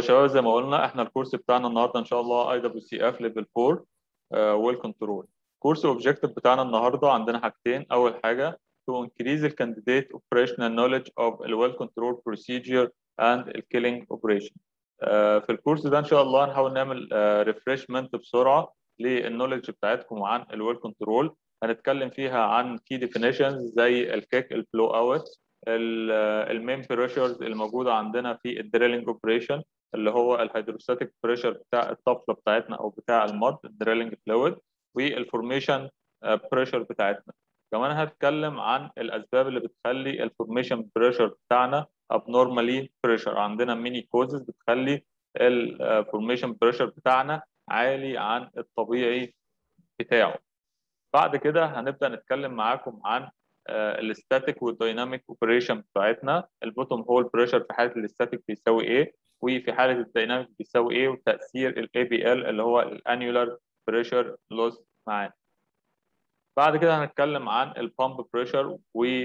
شباب زي ما قلنا احنا الكورس بتاعنا النهارده ان شاء الله اي دبليو سي اف ليفل 4 ويل كنترول كورس اوبجيكتيف بتاعنا النهارده عندنا حاجتين اول حاجه to increase the candidate operational knowledge of the well control procedure and the killing operation آه، في الكورس ده ان شاء الله هنحاول نعمل ريفرشمنت بسرعه للنولج بتاعتكم عن الويل كنترول هنتكلم فيها عن كي ديفينيشنز زي الكيك الفلو اوت المين بريشرز الموجوده عندنا في الدريلنج اوبريشن اللي هو الهيدروستاتيك بريشر بتاع الطفله بتاعتنا او بتاع المود الدريلنج فلويد والفورميشن بريشر بتاعتنا كمان هتكلم عن الاسباب اللي بتخلي الفورميشن بريشر بتاعنا abnormally بريشر عندنا ميني كوزز بتخلي الفورميشن بريشر بتاعنا عالي عن الطبيعي بتاعه بعد كده هنبدا نتكلم معاكم عن الاستاتيك والدايناميك اوبريشن بتاعتنا البوتوم هول بريشر في حاله الاستاتيك بيساوي ايه وفي حاله الدايناميك بيساوي ايه وتاثير الاي بي ال اللي هو الانيولار بريشر لوس معانا بعد كده هنتكلم عن البامب بريشر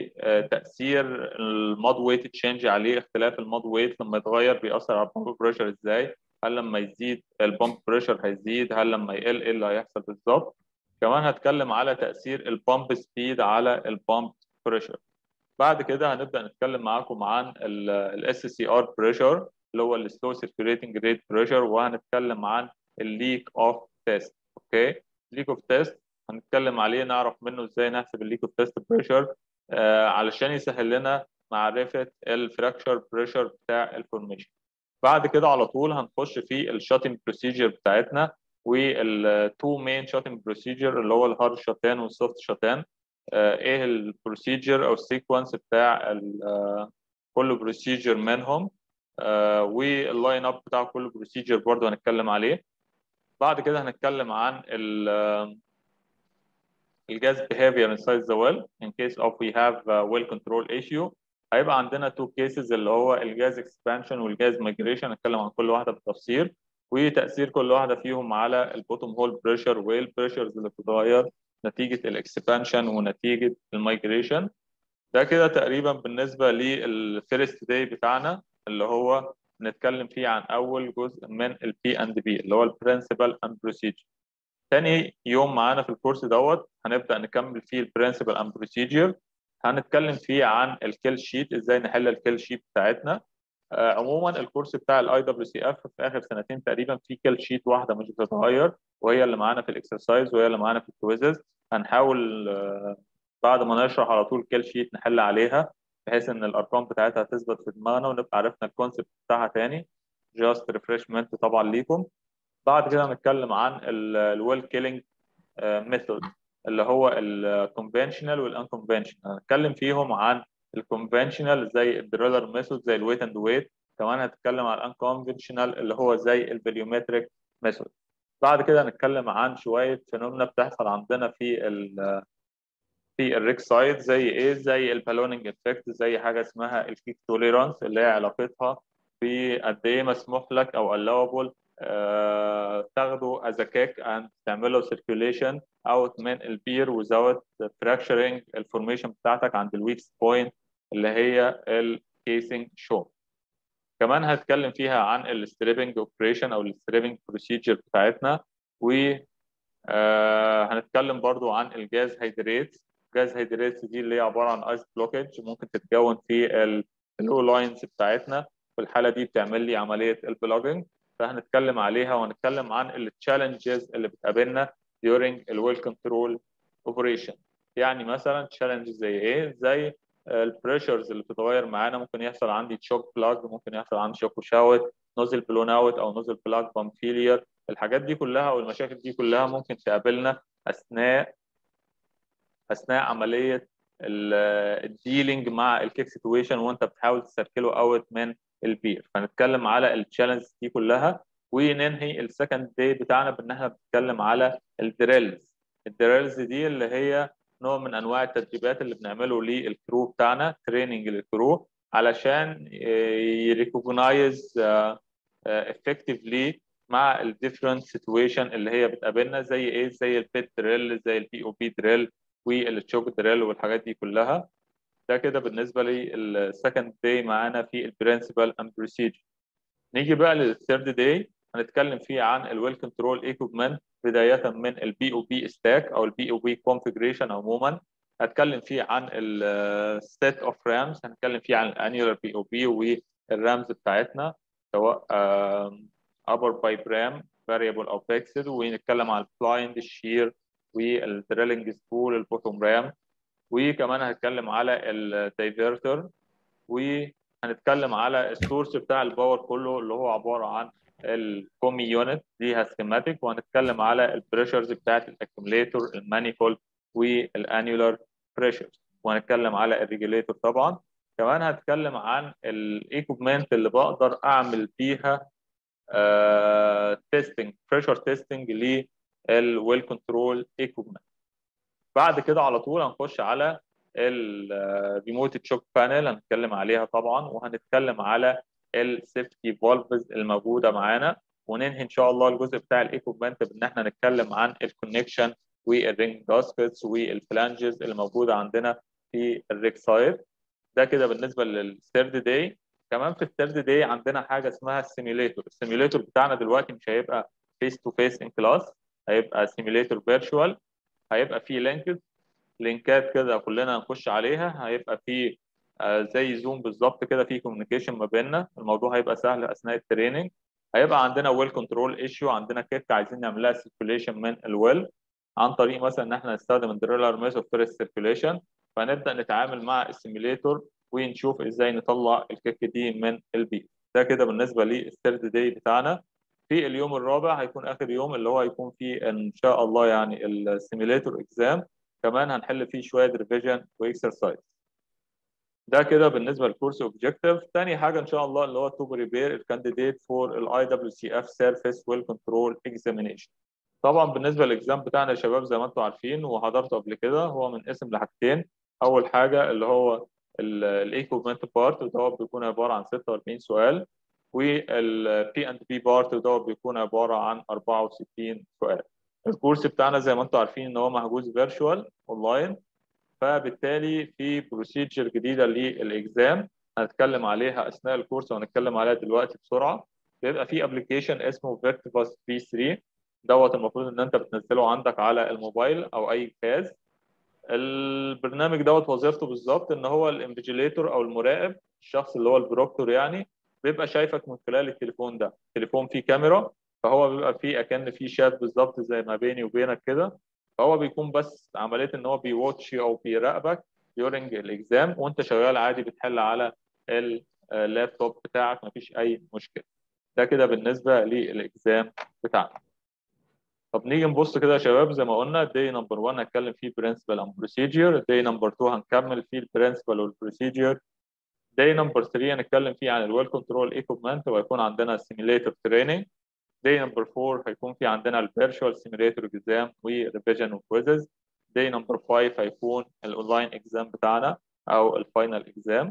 وتاثير المود ويت تشينج عليه اختلاف المود ويت لما يتغير بيأثر على البامب بريشر ازاي هل لما يزيد البامب بريشر هيزيد هل لما يقل ايه اللي هيحصل بالظبط كمان هتكلم على تاثير البامب سبيد على البامب بريشر بعد كده هنبدا نتكلم معاكم عن الاس سي ار بريشر اللي هو السلو سيركيوليتنج ريت بريشر وهنتكلم عن الليك اوف تيست اوكي ليك اوف تيست هنتكلم عليه نعرف منه ازاي نحسب الليك اوف تيست بريشر آه علشان يسهل لنا معرفه الفراكشر بريشر بتاع الفورميشن بعد كده على طول هنخش في الشاتنج بروسيجر بتاعتنا والتو مين شاتنج بروسيجر اللي هو الهارد شاتان والسوفت شاتان آه ايه البروسيجر او السيكونس بتاع آه كل بروسيجر منهم آه واللاين اب بتاع كل بروسيجر برضه هنتكلم عليه بعد كده هنتكلم عن الجاز behavior inside the well in case of we have a well control issue هيبقى عندنا two cases اللي هو الجاز expansion والجاز migration هنتكلم عن كل واحده بالتفصيل وتاثير كل واحده فيهم على البوتوم هول بريشر والبريشرز اللي بتتغير نتيجه الاكسبانشن ونتيجه المايجريشن ده كده تقريبا بالنسبه للفيرست داي بتاعنا اللي هو نتكلم فيه عن اول جزء من البي اند بي اللي هو البرنسبل اند بروسيجر تاني يوم معانا في الكورس دوت هنبدا نكمل فيه البرنسبل اند بروسيجر هنتكلم فيه عن الكيل شيت ازاي نحل الكيل شيت بتاعتنا آه عموما الكورس بتاع الاي دبليو سي اف في اخر سنتين تقريبا في كيل شيت واحده مش بتتغير وهي اللي معانا في الاكسرسايز وهي اللي معانا في الكويزز هنحاول آه بعد ما نشرح على طول كيل شيت نحل عليها بحيث ان الارقام بتاعتها تثبت في دماغنا ونبقى عرفنا الكونسيبت بتاعها تاني جاست ريفرشمنت طبعا ليكم بعد كده هنتكلم عن الويل كيلينج ميثود اللي هو الكونفنشنال والانكونفنشنال هنتكلم فيهم عن الكونفنشنال زي الدريلر ميثود زي الويت اند ويت كمان هنتكلم عن الانكونفنشنال اللي هو زي الفاليومتريك ميثود بعد كده هنتكلم عن شويه فينومنا بتحصل عندنا في ال في الريك سايد زي ايه زي البالوننج افكت زي حاجه اسمها الكيك توليرانس اللي هي علاقتها بقد ايه مسموح لك او allowable آه تاخده as a cake and تعمله circulation out من البير without fracturing الفورميشن بتاعتك عند الويكس بوينت اللي هي الكيسنج شو كمان هتكلم فيها عن الستريبنج اوبريشن او الستريبنج بروسيجر بتاعتنا و آه هنتكلم برضو عن الجاز هيدريتس جاز هيدريتس دي اللي هي عباره عن ايس بلوكج ممكن تتكون في اللو لاينز بتاعتنا في الحاله دي بتعمل لي عمليه البلوجنج فهنتكلم عليها وهنتكلم عن التشالنجز اللي بتقابلنا during الويل كنترول اوبريشن يعني مثلا تشالنج زي ايه زي البريشرز اللي بتتغير معانا ممكن يحصل عندي تشوك بلاج ممكن يحصل عندي شوك وشاوت نوزل بلون اوت او نوزل بلاج بام فيلير الحاجات دي كلها والمشاكل دي كلها ممكن تقابلنا اثناء اثناء عمليه الديلينج مع الكيك سيتويشن وانت بتحاول تسركله اوت من البير فنتكلم على التشالنج دي كلها وننهي السكند داي بتاعنا بان احنا بنتكلم على الدريلز الدريلز دي اللي هي نوع من انواع التدريبات اللي بنعمله للكرو بتاعنا تريننج للكرو علشان يريكوجنايز افكتفلي مع الديفرنت سيتويشن اللي هي بتقابلنا زي ايه زي البيت دريل زي البي او بي دريل والتشوك دريل والحاجات دي كلها ده كده بالنسبه للسكند داي معانا في البرنسبل اند بروسيجر نيجي بقى للثيرد داي هنتكلم فيه عن الويل كنترول ايكوبمنت بدايه من البي او بي ستاك او البي او بي كونفجريشن عموما هتكلم فيه عن السيت اوف رامز هنتكلم فيه عن الانيولار بي او بي والرامز بتاعتنا سواء upper pipe RAM variable او fixed ونتكلم عن البلايند الشير والدريلنج سبول البوتوم رام وكمان هنتكلم على الدايفرتر وهنتكلم على السورس بتاع الباور كله اللي هو عباره عن الكومي يونت ليها سكيماتيك وهنتكلم على البريشرز بتاعت الاكيوميليتور المانيفولد والانيولار بريشرز وهنتكلم على الريجوليتور طبعا كمان هتكلم عن الايكوبمنت اللي بقدر اعمل فيها تيستنج بريشر تيستنج للويل كنترول ايكوبمنت بعد كده على طول هنخش على الريموت تشوك بانل هنتكلم عليها طبعا وهنتكلم على السيفتي فولفز الموجوده معانا وننهي ان شاء الله الجزء بتاع الايكوبمنت بان احنا نتكلم عن الكونكشن والرينج جاسكتس والفلانجز اللي موجوده عندنا في الريك سايد ده كده بالنسبه للثيرد داي كمان في الثيرد داي عندنا حاجه اسمها السيميوليتور السيميوليتور بتاعنا دلوقتي مش هيبقى فيس تو فيس ان كلاس هيبقى سيميوليتور فيرتشوال هيبقى فيه لينكز لينكات كده كلنا هنخش عليها هيبقى فيه آه زي زوم بالظبط كده في كوميونيكيشن ما بيننا الموضوع هيبقى سهل اثناء التريننج هيبقى عندنا ويل كنترول ايشيو عندنا كيك عايزين نعمل لها سيركيوليشن من الويل عن طريق مثلا ان احنا نستخدم الدريلر ميثود فيرست سيركيوليشن فنبدا نتعامل مع السيميليتور ونشوف ازاي نطلع الكيك دي من البيت ده كده بالنسبه للثيرد داي بتاعنا في اليوم الرابع هيكون اخر يوم اللي هو هيكون فيه ان شاء الله يعني السيميليتور اكزام كمان هنحل فيه شويه ريفيجن واكسرسايز ده كده بالنسبه للكورس اوبجيكتيف تاني حاجه ان شاء الله اللي هو تو بريبير الكانديديت فور الاي دبليو سي اف سيرفيس ويل كنترول اكزامينيشن طبعا بالنسبه للاكزام بتاعنا يا شباب زي ما انتم عارفين وحضرته قبل كده هو من اسم لحاجتين اول حاجه اللي هو الايكوبمنت بارت وده بيكون عباره عن 46 سؤال والبي اند بي بارت وده بيكون عباره عن 64 سؤال الكورس بتاعنا زي ما انتم عارفين ان هو محجوز فيرتشوال اونلاين فبالتالي في بروسيجر جديده للاكزام هنتكلم عليها اثناء الكورس وهنتكلم عليها دلوقتي بسرعه بيبقى في ابلكيشن اسمه فيرتيفاس بي 3 دوت المفروض ان انت بتنزله عندك على الموبايل او اي جهاز البرنامج دوت وظيفته بالظبط ان هو الانفيجيليتور او المراقب الشخص اللي هو البروكتور يعني بيبقى شايفك من خلال التليفون ده التليفون فيه كاميرا فهو بيبقى فيه اكن فيه شات بالظبط زي ما بيني وبينك كده فهو بيكون بس عمليه ان هو بيواتش او بيراقبك during الاكزام وانت شغال عادي بتحل على اللابتوب بتاعك مفيش اي مشكله ده كده بالنسبه للاكزام بتاعنا طب نيجي نبص كده يا شباب زي ما قلنا داي نمبر 1 هنتكلم فيه برنسبل اند بروسيجر داي نمبر 2 هنكمل فيه البرنسبل والبروسيجر داي نمبر 3 هنتكلم فيه عن الويل كنترول ايكوبمنت وهيكون عندنا سيميليتور تريننج داي نمبر 4 هيكون في عندنا الفيرتشوال سيميليتور اكزام وريفيجن وكويزز داي نمبر 5 هيكون الاونلاين اكزام بتاعنا او الفاينل اكزام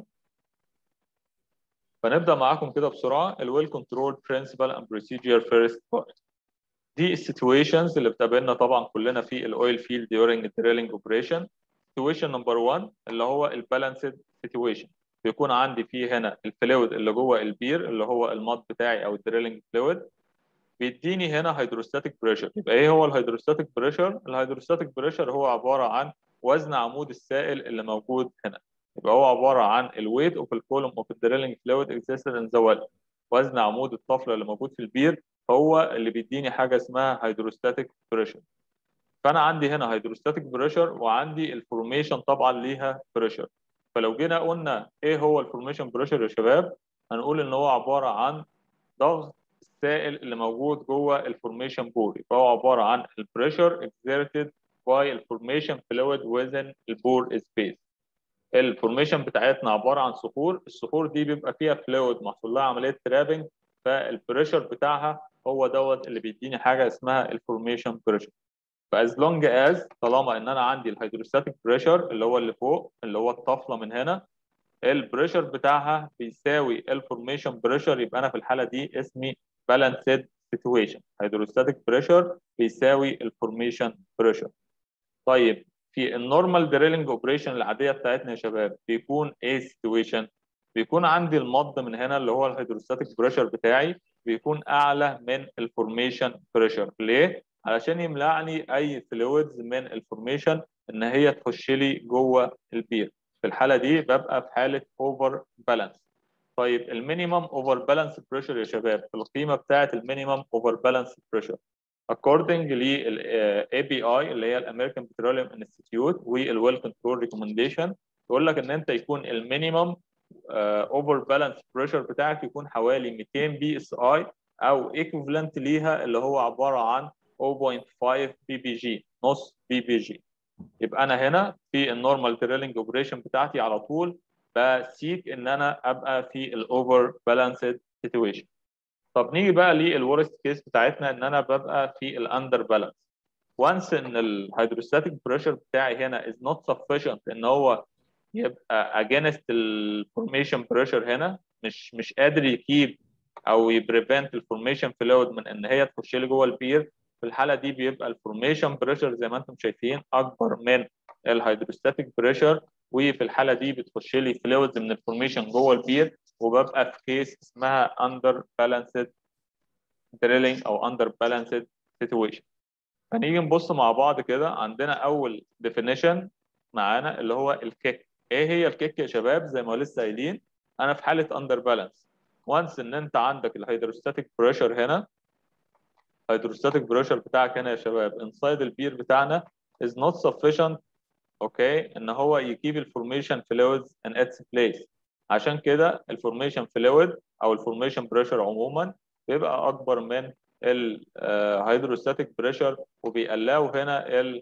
فنبدا معاكم كده بسرعه الويل كنترول برنسبل اند بروسيجر فيرست بارت دي السيتويشنز اللي بتقابلنا طبعا كلنا في الاويل فيلد during الدريلنج اوبريشن سيتويشن نمبر 1 اللي هو البالانسد سيتويشن بيكون عندي فيه هنا الفلويد اللي جوه البير اللي هو المط بتاعي او الدريلنج فلويد بيديني هنا هيدروستاتيك بريشر يبقى ايه هو الهيدروستاتيك بريشر الهيدروستاتيك بريشر هو عباره عن وزن عمود السائل اللي موجود هنا يبقى هو عباره عن الويت اوف الكولوم اوف الدريلنج فلويد اكزيستد ان ذا ويل وزن عمود الطفله اللي موجود في البير هو اللي بيديني حاجه اسمها هيدروستاتيك بريشر فانا عندي هنا هيدروستاتيك بريشر وعندي الفورميشن طبعا ليها بريشر فلو جينا قلنا ايه هو الفورميشن بريشر يا شباب هنقول ان هو عباره عن ضغط السائل اللي موجود جوه الفورميشن بور يبقى هو عباره عن البريشر exerted by الفورميشن فلويد within البور سبيس الفورميشن بتاعتنا عباره عن صخور الصخور دي بيبقى فيها فلويد محصول لها عمليه ترابنج فالبريشر بتاعها هو دوت اللي بيديني حاجه اسمها الفورميشن بريشر فاز لونج از طالما ان انا عندي الهيدروستاتيك بريشر اللي هو اللي فوق اللي هو الطفله من هنا البريشر بتاعها بيساوي الفورميشن بريشر يبقى انا في الحاله دي اسمي بالانسد سيتويشن هيدروستاتيك بريشر بيساوي الفورميشن بريشر طيب في النورمال دريلنج اوبريشن العاديه بتاعتنا يا شباب بيكون ايه سيتويشن بيكون عندي المض من هنا اللي هو الهيدروستاتيك بريشر بتاعي بيكون اعلى من الفورميشن بريشر ليه علشان يمنعني اي فلويدز من الفورميشن ان هي تخش لي جوه البير في الحاله دي ببقى في حاله اوفر بالانس طيب المينيمم اوفر بالانس بريشر يا شباب القيمه بتاعه المينيمم اوفر بالانس بريشر according لل ABI اللي هي الامريكان بتروليوم انستيتيوت والويل كنترول ريكومنديشن يقول لك ان انت يكون المينيمم اوفر بالانس بريشر بتاعك يكون حوالي 200 بي اس اي او ايكوفالنت ليها اللي هو عباره عن 0.5 بي بي جي نص بي بي جي يبقى انا هنا في النورمال دريلنج اوبريشن بتاعتي على طول بسيك ان انا ابقى في الاوفر بالانسد سيتويشن طب نيجي بقى للورست كيس بتاعتنا ان انا ببقى في الاندر بالانس وانس ان الهيدروستاتيك بريشر بتاعي هنا از نوت sufficient ان هو يبقى against الفورميشن بريشر هنا مش مش قادر يكيب او يبريفنت الفورميشن فلويد من ان هي تخش لي جوه البير في الحاله دي بيبقى الفورميشن بريشر زي ما انتم شايفين اكبر من الهيدروستاتيك بريشر وفي الحاله دي بتخش لي فلويدز من الفورميشن جوه البير وببقى في كيس اسمها اندر بالانسد دريلينج او اندر بالانسد سيتويشن هنيجي نبص مع بعض كده عندنا اول ديفينيشن معانا اللي هو الكيك ايه هي الكيك يا شباب زي ما لسه قايلين انا في حاله اندر بالانس وانس ان انت عندك الهيدروستاتيك بريشر هنا الهيدروستاتيك بريشر بتاعك هنا يا شباب انسايد البير بتاعنا is not sufficient اوكي ان هو يكيب الفورميشن فلويدز in its place عشان كده الفورميشن فلويد او الفورميشن بريشر عموما بيبقى اكبر من الهيدروستاتيك بريشر وبيقلاو هنا ال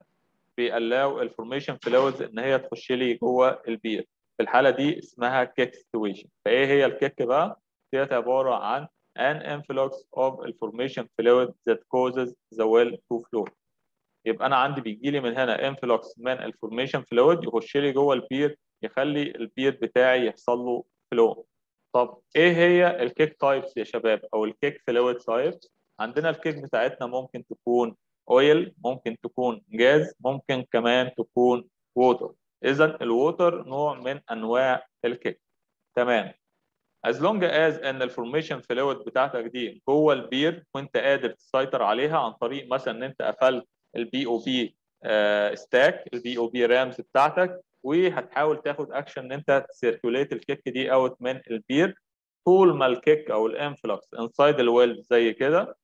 بيقلاو الفورميشن فلويدز ان هي تخش لي جوه البير في الحاله دي اسمها كيك سيتويشن فايه هي الكيك بقى ديت عباره عن an influx of information fluid that causes the well to flow يبقى انا عندي بيجي لي من هنا influx من الفورميشن فلويد يخش لي جوه البير يخلي البير بتاعي يحصل له فلو طب ايه هي الكيك تايبس يا شباب او الكيك فلويد تايبس عندنا الكيك بتاعتنا ممكن تكون اويل ممكن تكون جاز ممكن كمان تكون ووتر اذا الووتر نوع من انواع الكيك تمام as long as ان الفورميشن فلويد بتاعتك دي جوه البير وانت قادر تسيطر عليها عن طريق مثلا ان انت قفلت البي او بي ستاك البي او بي رامز بتاعتك وهتحاول تاخد اكشن ان انت تسيركوليت الكيك دي اوت من البير طول ما الكيك او الانفلكس انسايد الويل زي كده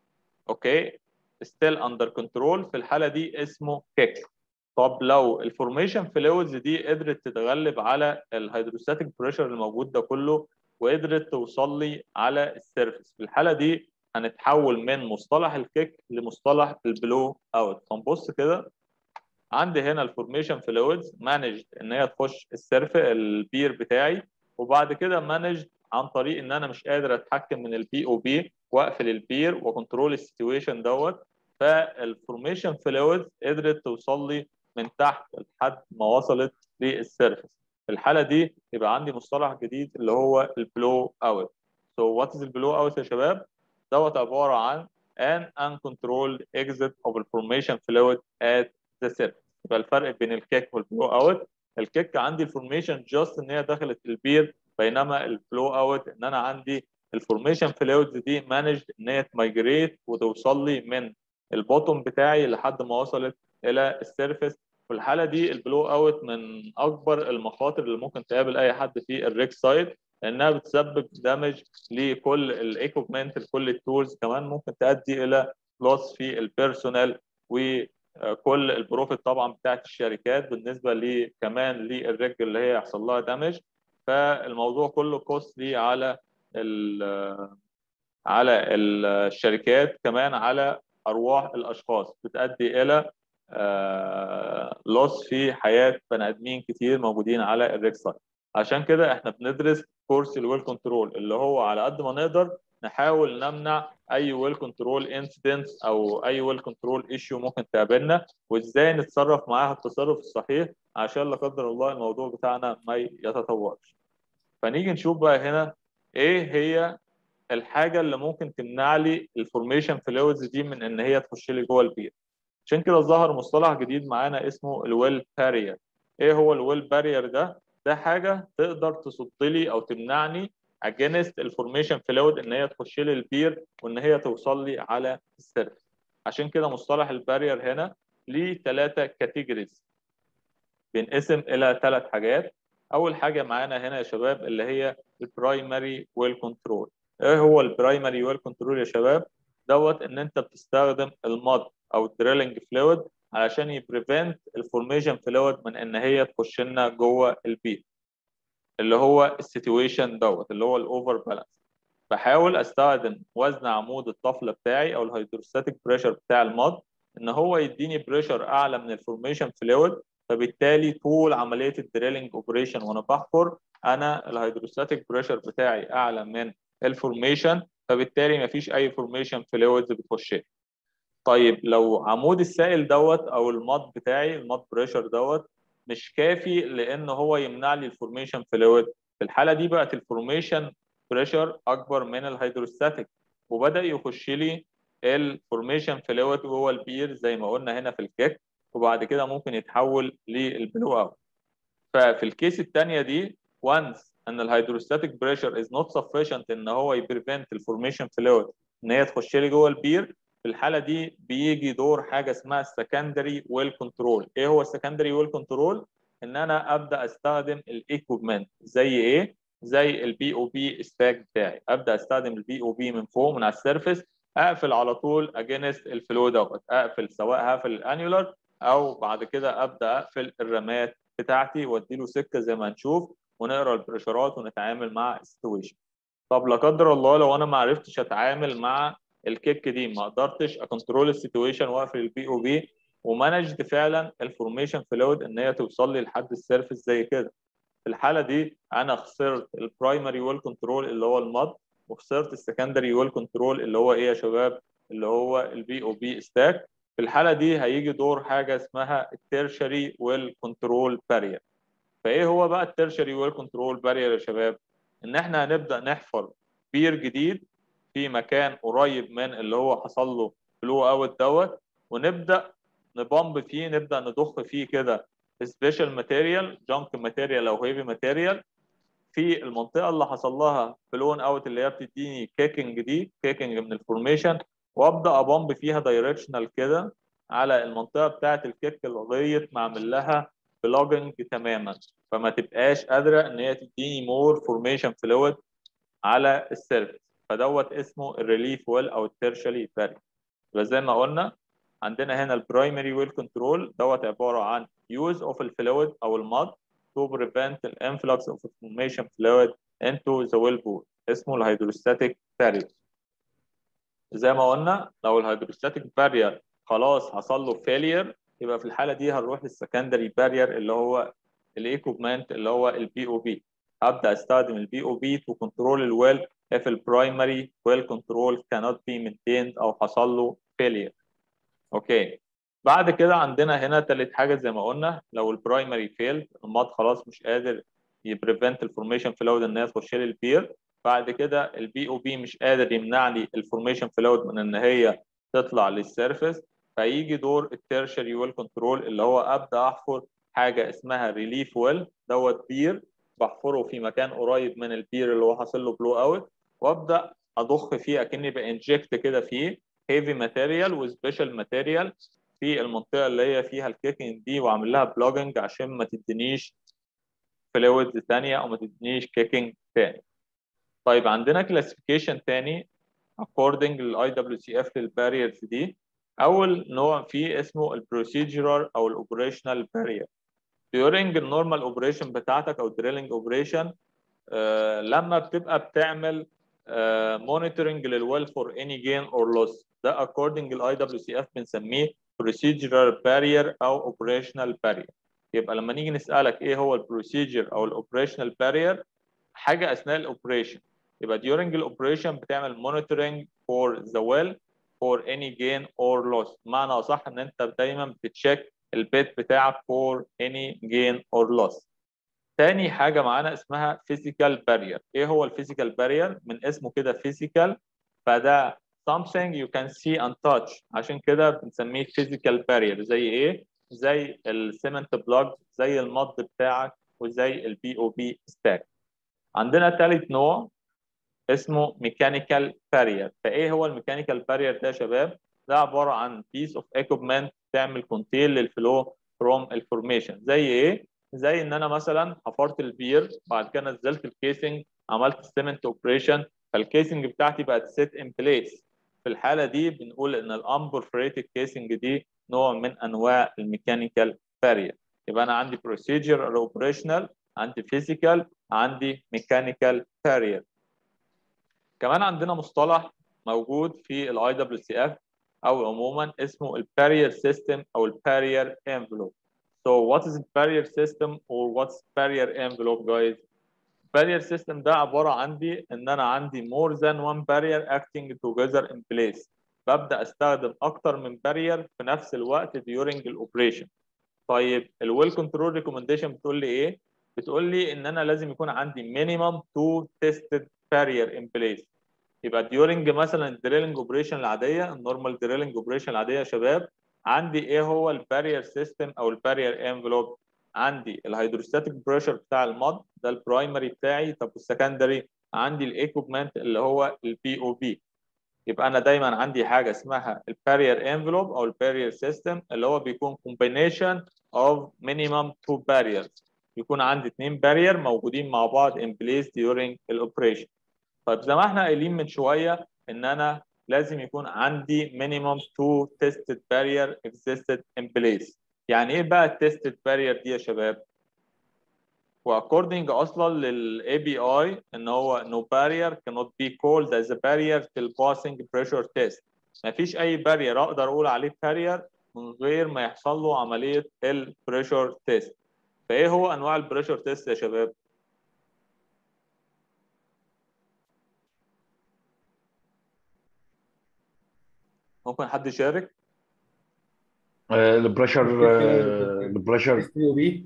اوكي ستيل اندر كنترول في الحاله دي اسمه كيك طب لو الفورميشن فلويدز دي قدرت تتغلب على الهيدروستاتيك بريشر الموجود ده كله وقدرت توصل لي على السيرفيس في الحاله دي هنتحول من مصطلح الكيك لمصطلح البلو اوت فنبص كده عندي هنا الفورميشن فلويدز مانجد ان هي تخش السيرف البير بتاعي وبعد كده مانجد عن طريق ان انا مش قادر اتحكم من البي او بي واقفل البير وكنترول السيتويشن دوت فالفورميشن فلويدز قدرت توصل لي من تحت لحد ما وصلت للسيرفيس في الحاله دي يبقى عندي مصطلح جديد اللي هو البلو اوت سو وات از البلو اوت يا شباب دوت عباره عن an uncontrolled exit of the formation fluid at the surface يبقى الفرق بين الكيك والبلو اوت الكيك عندي الفورميشن جاست ان هي دخلت البير بينما البلو اوت ان انا عندي الفورميشن فلويدز دي مانجد ان هي تمايجريت وتوصل لي من البوتوم بتاعي لحد ما وصلت الى السيرفيس في الحاله دي البلو اوت من اكبر المخاطر اللي ممكن تقابل اي حد في الريك سايد لانها بتسبب دامج لكل الايكوبمنت لكل التولز كمان ممكن تؤدي الى لوس في البيرسونال وكل البروفيت طبعا بتاعت الشركات بالنسبه لي كمان للريج اللي هي يحصل لها دامج فالموضوع كله كوستلي على ال على الشركات كمان على ارواح الاشخاص بتؤدي الى لوس في حياه بني ادمين كتير موجودين على الريك سايت عشان كده احنا بندرس كورس الويل كنترول اللي هو على قد ما نقدر نحاول نمنع اي ويل كنترول انسيدنتس او اي ويل كنترول ايشيو ممكن تقابلنا وازاي نتصرف معاها التصرف الصحيح عشان لا قدر الله الموضوع بتاعنا ما يتطورش فنيجي نشوف بقى هنا ايه هي الحاجه اللي ممكن تمنع لي الفورميشن فلويدز دي من ان هي تخش لي جوه البير عشان كده ظهر مصطلح جديد معانا اسمه الويل بارير ايه هو الويل بارير ده ده حاجه تقدر تصد لي او تمنعني اجينست الفورميشن فلويد ان هي تخش لي البير وان هي توصل لي على السيرفس عشان كده مصطلح البارير هنا ليه ثلاثه كاتيجوريز بينقسم الى ثلاث حاجات اول حاجه معانا هنا يا شباب اللي هي البرايمري ويل كنترول ايه هو البرايمري ويل كنترول يا شباب دوت ان انت بتستخدم المض او الدريلنج فلويد علشان يبريفنت الفورميشن فلويد من ان هي تخش لنا جوه البيت اللي هو السيتويشن دوت اللي هو الاوفر بالانس بحاول استخدم وزن عمود الطفله بتاعي او الهيدروستاتيك بريشر بتاع المض ان هو يديني بريشر اعلى من الفورميشن فلويد فبالتالي طول عمليه الدريلنج اوبريشن وانا بحفر انا الهيدروستاتيك بريشر بتاعي اعلى من الفورميشن فبالتالي مفيش اي فورميشن فلويدز بتخش طيب لو عمود السائل دوت او المض بتاعي المض بريشر دوت مش كافي لان هو يمنع لي الفورميشن فلويد في الحاله دي بقت الفورميشن بريشر اكبر من الهيدروستاتيك وبدا يخش لي الفورميشن فلويد جوه البير زي ما قلنا هنا في الكيك وبعد كده ممكن يتحول للبلو اوت ففي الكيس الثانيه دي وانس ان الهيدروستاتيك بريشر از نوت سفيشنت ان هو يبريفنت الفورميشن فلويد ان هي تخش لي جوه البير في الحاله دي بيجي دور حاجه اسمها السكندري ويل كنترول ايه هو السكندري ويل كنترول ان انا ابدا استخدم الايكوبمنت زي ايه زي البي او بي ستاك بتاعي ابدا استخدم البي او بي من فوق من على السيرفيس اقفل على طول اجينست الفلو دوت اقفل سواء هقفل الانيولار او بعد كده ابدا اقفل الرمات بتاعتي وادي له سكه زي ما هنشوف ونقرا البريشرات ونتعامل مع السيتويشن طب لا قدر الله لو انا ما عرفتش اتعامل مع الكيك دي ما قدرتش اكنترول السيتويشن واقفل البي او بي ومانجد فعلا الفورميشن فلويد ان هي توصل لي لحد السيرفيس زي كده في الحاله دي انا خسرت البرايمري ويل كنترول اللي هو المض وخسرت السكندري ويل كنترول اللي هو ايه يا شباب اللي هو البي او بي ستاك في الحاله دي هيجي دور حاجه اسمها التيرشري ويل كنترول بارير فايه هو بقى التيرشري ويل كنترول بارير يا شباب ان احنا هنبدا نحفر بير جديد في مكان قريب من اللي هو حصل له بلو اوت دوت ونبدا نبمب فيه نبدا نضخ فيه كده سبيشال ماتيريال جانك ماتيريال او هيفي ماتيريال في المنطقه اللي حصل لها بلون اوت اللي هي بتديني كيكنج دي كيكنج من الفورميشن وابدا ابمب فيها دايركشنال كده على المنطقه بتاعه الكيك لغايه ما اعمل لها بلوجنج تماما فما تبقاش قادره ان هي تديني مور فورميشن فلويد على السيرفيس فدوت اسمه الريليف ويل او التيرشالي باري فزي ما قلنا عندنا هنا البرايمري ويل كنترول دوت عباره عن use of الفلويد او المض to prevent the influx of formation fluid into the well pool اسمه الهيدروستاتيك بارير زي ما قلنا لو الهيدروستاتيك بارير خلاص حصل له فيلير يبقى في الحاله دي هنروح للسكندري بارير اللي هو الايكوبمنت اللي هو البي او بي ابدا استخدم البي او بي تو كنترول الويل if البرايمري ويل كنترول cannot be maintained او حصل له failure اوكي بعد كده عندنا هنا ثالث حاجه زي ما قلنا لو البرايمري فيل المض خلاص مش قادر يبريفنت الفورميشن فلويد ان هي تخش لي البير بعد كده البي او بي مش قادر يمنع لي الفورميشن فلويد من ان هي تطلع للسيرفيس فيجي دور التيرشري ويل كنترول اللي هو ابدا احفر حاجه اسمها ريليف ويل دوت بير بحفره في مكان قريب من البير اللي هو حاصل له بلو اوت وابدا اضخ فيه اكني بانجكت كده فيه هيفي ماتيريال وسبيشال ماتيريال في المنطقه اللي هي فيها الكيكنج دي واعمل لها بلوجنج عشان ما تدينيش فلويدز ثانيه او ما تدينيش كيكنج ثاني طيب عندنا كلاسيفيكيشن ثاني according للاي دبليو سي اف للباريرز دي اول نوع فيه اسمه البروسيدجرال او الاوبريشنال بارير during النورمال اوبريشن بتاعتك او دريلنج اوبريشن آه لما بتبقى بتعمل مونيتورنج للويل فور اني جين اور لوس ده according للاي دبليو سي اف بنسميه procedural barrier او operational barrier يبقى لما نيجي نسالك ايه هو البروسيجر او الاوبريشنال بارير حاجه اثناء الاوبريشن يبقى during الاوبريشن بتعمل monitoring for the well for any gain or loss معنى اصح ان انت دايما بتتشيك البيت بتاعك for any gain or loss تاني حاجة معانا اسمها physical barrier ايه هو الفيزيكال barrier من اسمه كده physical فده something you can see and touch عشان كده بنسميه physical barrier زي ايه زي السيمنت بلوك زي المض بتاعك وزي البي او بي ستاك عندنا ثالث نوع اسمه ميكانيكال بارير فايه هو الميكانيكال بارير ده يا شباب ده عباره عن بيس اوف ايكوبمنت تعمل كونتيل للفلو فروم الفورميشن زي ايه زي ان انا مثلا حفرت البير بعد كده نزلت الكيسنج عملت سيمنت اوبريشن فالكيسنج بتاعتي بقت سيت ان بليس في الحاله دي بنقول ان الامبرفريتد كيسنج دي نوع من انواع الميكانيكال بارير يبقى انا عندي بروسيجر اوبريشنال عندي فيزيكال عندي ميكانيكال بارير كمان عندنا مصطلح موجود في الاي دبليو سي اف او عموما اسمه البارير سيستم او البارير envelope so what is the barrier system or what's barrier envelope guys barrier system ده عباره عندي ان انا عندي more than one barrier acting together in place ببدا استخدم اكتر من barrier في نفس الوقت during الاوبريشن طيب الويل كنترول ريكومنديشن بتقول لي ايه بتقول لي ان انا لازم يكون عندي minimum two tested barrier in place يبقى during مثلا الدريلنج اوبريشن العاديه النورمال دريلنج اوبريشن العاديه يا شباب عندي ايه هو البارير سيستم او البارير انفلوب عندي الهيدروستاتيك بريشر بتاع المض ده البرايمري بتاعي طب والسكندري عندي الايكوبمنت اللي هو البي او بي يبقى انا دايما عندي حاجه اسمها البارير انفلوب او البارير سيستم اللي هو بيكون combination of minimum two barriers يكون عندي اثنين بارير موجودين مع بعض in place during الاوبريشن طيب زي ما احنا قايلين من شويه ان انا لازم يكون عندي minimum two tested barrier existed in place يعني ايه بقى التستد بارير دي يا شباب واكوردنج اصلا للاي بي اي ان هو no barrier cannot be called as a barrier till passing pressure test مفيش اي بارير اقدر اقول عليه بارير من غير ما يحصل له عمليه البريشر تيست فايه هو انواع البريشر تيست يا شباب ممكن حد يشارك البريشر البريشر تيست بي او بي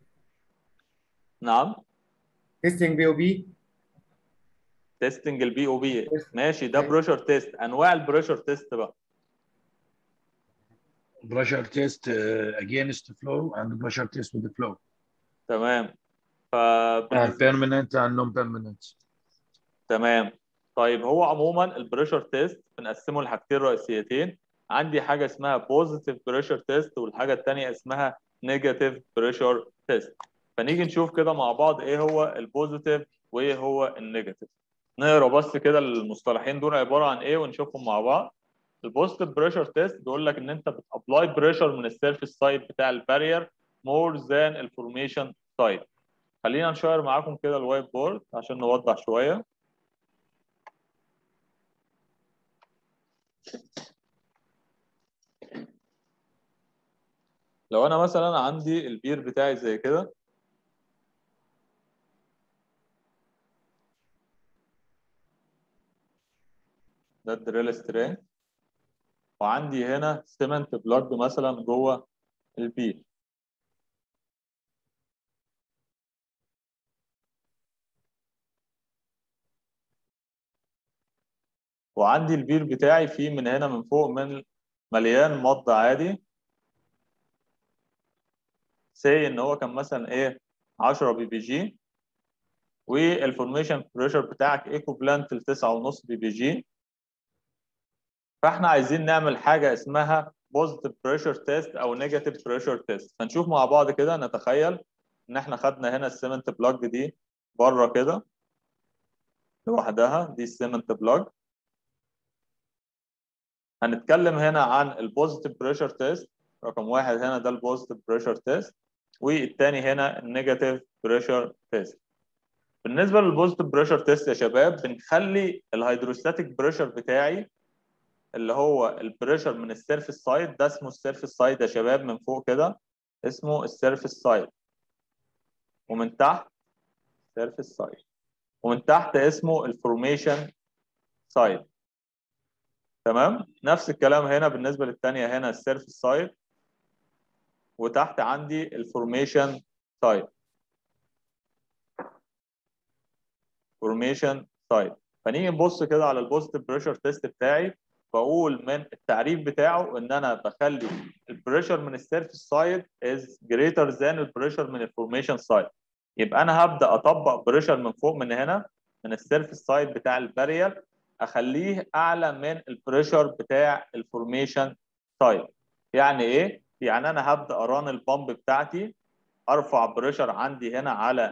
نعم تيستنج بي او بي تيستنج البي او بي ماشي ده بريشر تيست انواع البريشر تيست بقى pressure test uh, against flow and pressure test with the flow تمام ف and permanent and non-permanent تمام طيب هو عموما البريشر تيست بنقسمه لحاجتين رئيسيتين عندي حاجه اسمها بوزيتيف بريشر تيست والحاجه الثانيه اسمها نيجاتيف بريشر تيست فنيجي نشوف كده مع بعض ايه هو البوزيتيف وايه هو النيجاتيف نقرا بس كده المصطلحين دول عباره عن ايه ونشوفهم مع بعض البوزيتيف بريشر تيست بيقول لك ان انت بتابلاي بريشر من السيرفيس سايد بتاع البارير مور ذان الفورميشن سايد خلينا نشير معاكم كده الوايت بورد عشان نوضح شويه لو انا مثلا عندي البير بتاعي زي كده ده الدريل سترينج وعندي هنا سيمنت بلاج مثلا جوه البير وعندي البير بتاعي فيه من هنا من فوق من مليان مض عادي سي ان هو كان مثلا ايه 10 بي بي جي والفورميشن بريشر بتاعك ايكوبلانت ل 9.5 بي بي جي فاحنا عايزين نعمل حاجه اسمها بوزيتيف بريشر تيست او نيجاتيف بريشر تيست فنشوف مع بعض كده نتخيل ان احنا خدنا هنا السيمنت بلاج دي بره كده لوحدها دي السيمنت بلاج هنتكلم هنا عن البوزيتيف بريشر تيست رقم واحد هنا ده البوزيتيف بريشر تيست والتاني هنا النيجاتيف بريشر تيست بالنسبه للبوزيتيف بريشر تيست يا شباب بنخلي الهيدروستاتيك بريشر بتاعي اللي هو البريشر من السيرفيس سايد ده اسمه السيرفيس سايد يا شباب من فوق كده اسمه السيرفيس سايد ومن تحت سيرفيس سايد ومن تحت اسمه الفورميشن سايد تمام نفس الكلام هنا بالنسبه للثانيه هنا السيرفيس سايد وتحت عندي الفورميشن سايد فورميشن سايد فنيجي نبص كده على البوزيتيف بريشر تيست بتاعي بقول من التعريف بتاعه ان انا بخلي البريشر من السيرفيس سايد از جريتر ذان البريشر من الفورميشن سايد يبقى انا هبدا اطبق بريشر من فوق من هنا من السيرفيس سايد بتاع البارير اخليه اعلى من البريشر بتاع الفورميشن سايد يعني ايه يعني انا هبدا اران البامب بتاعتي ارفع بريشر عندي هنا على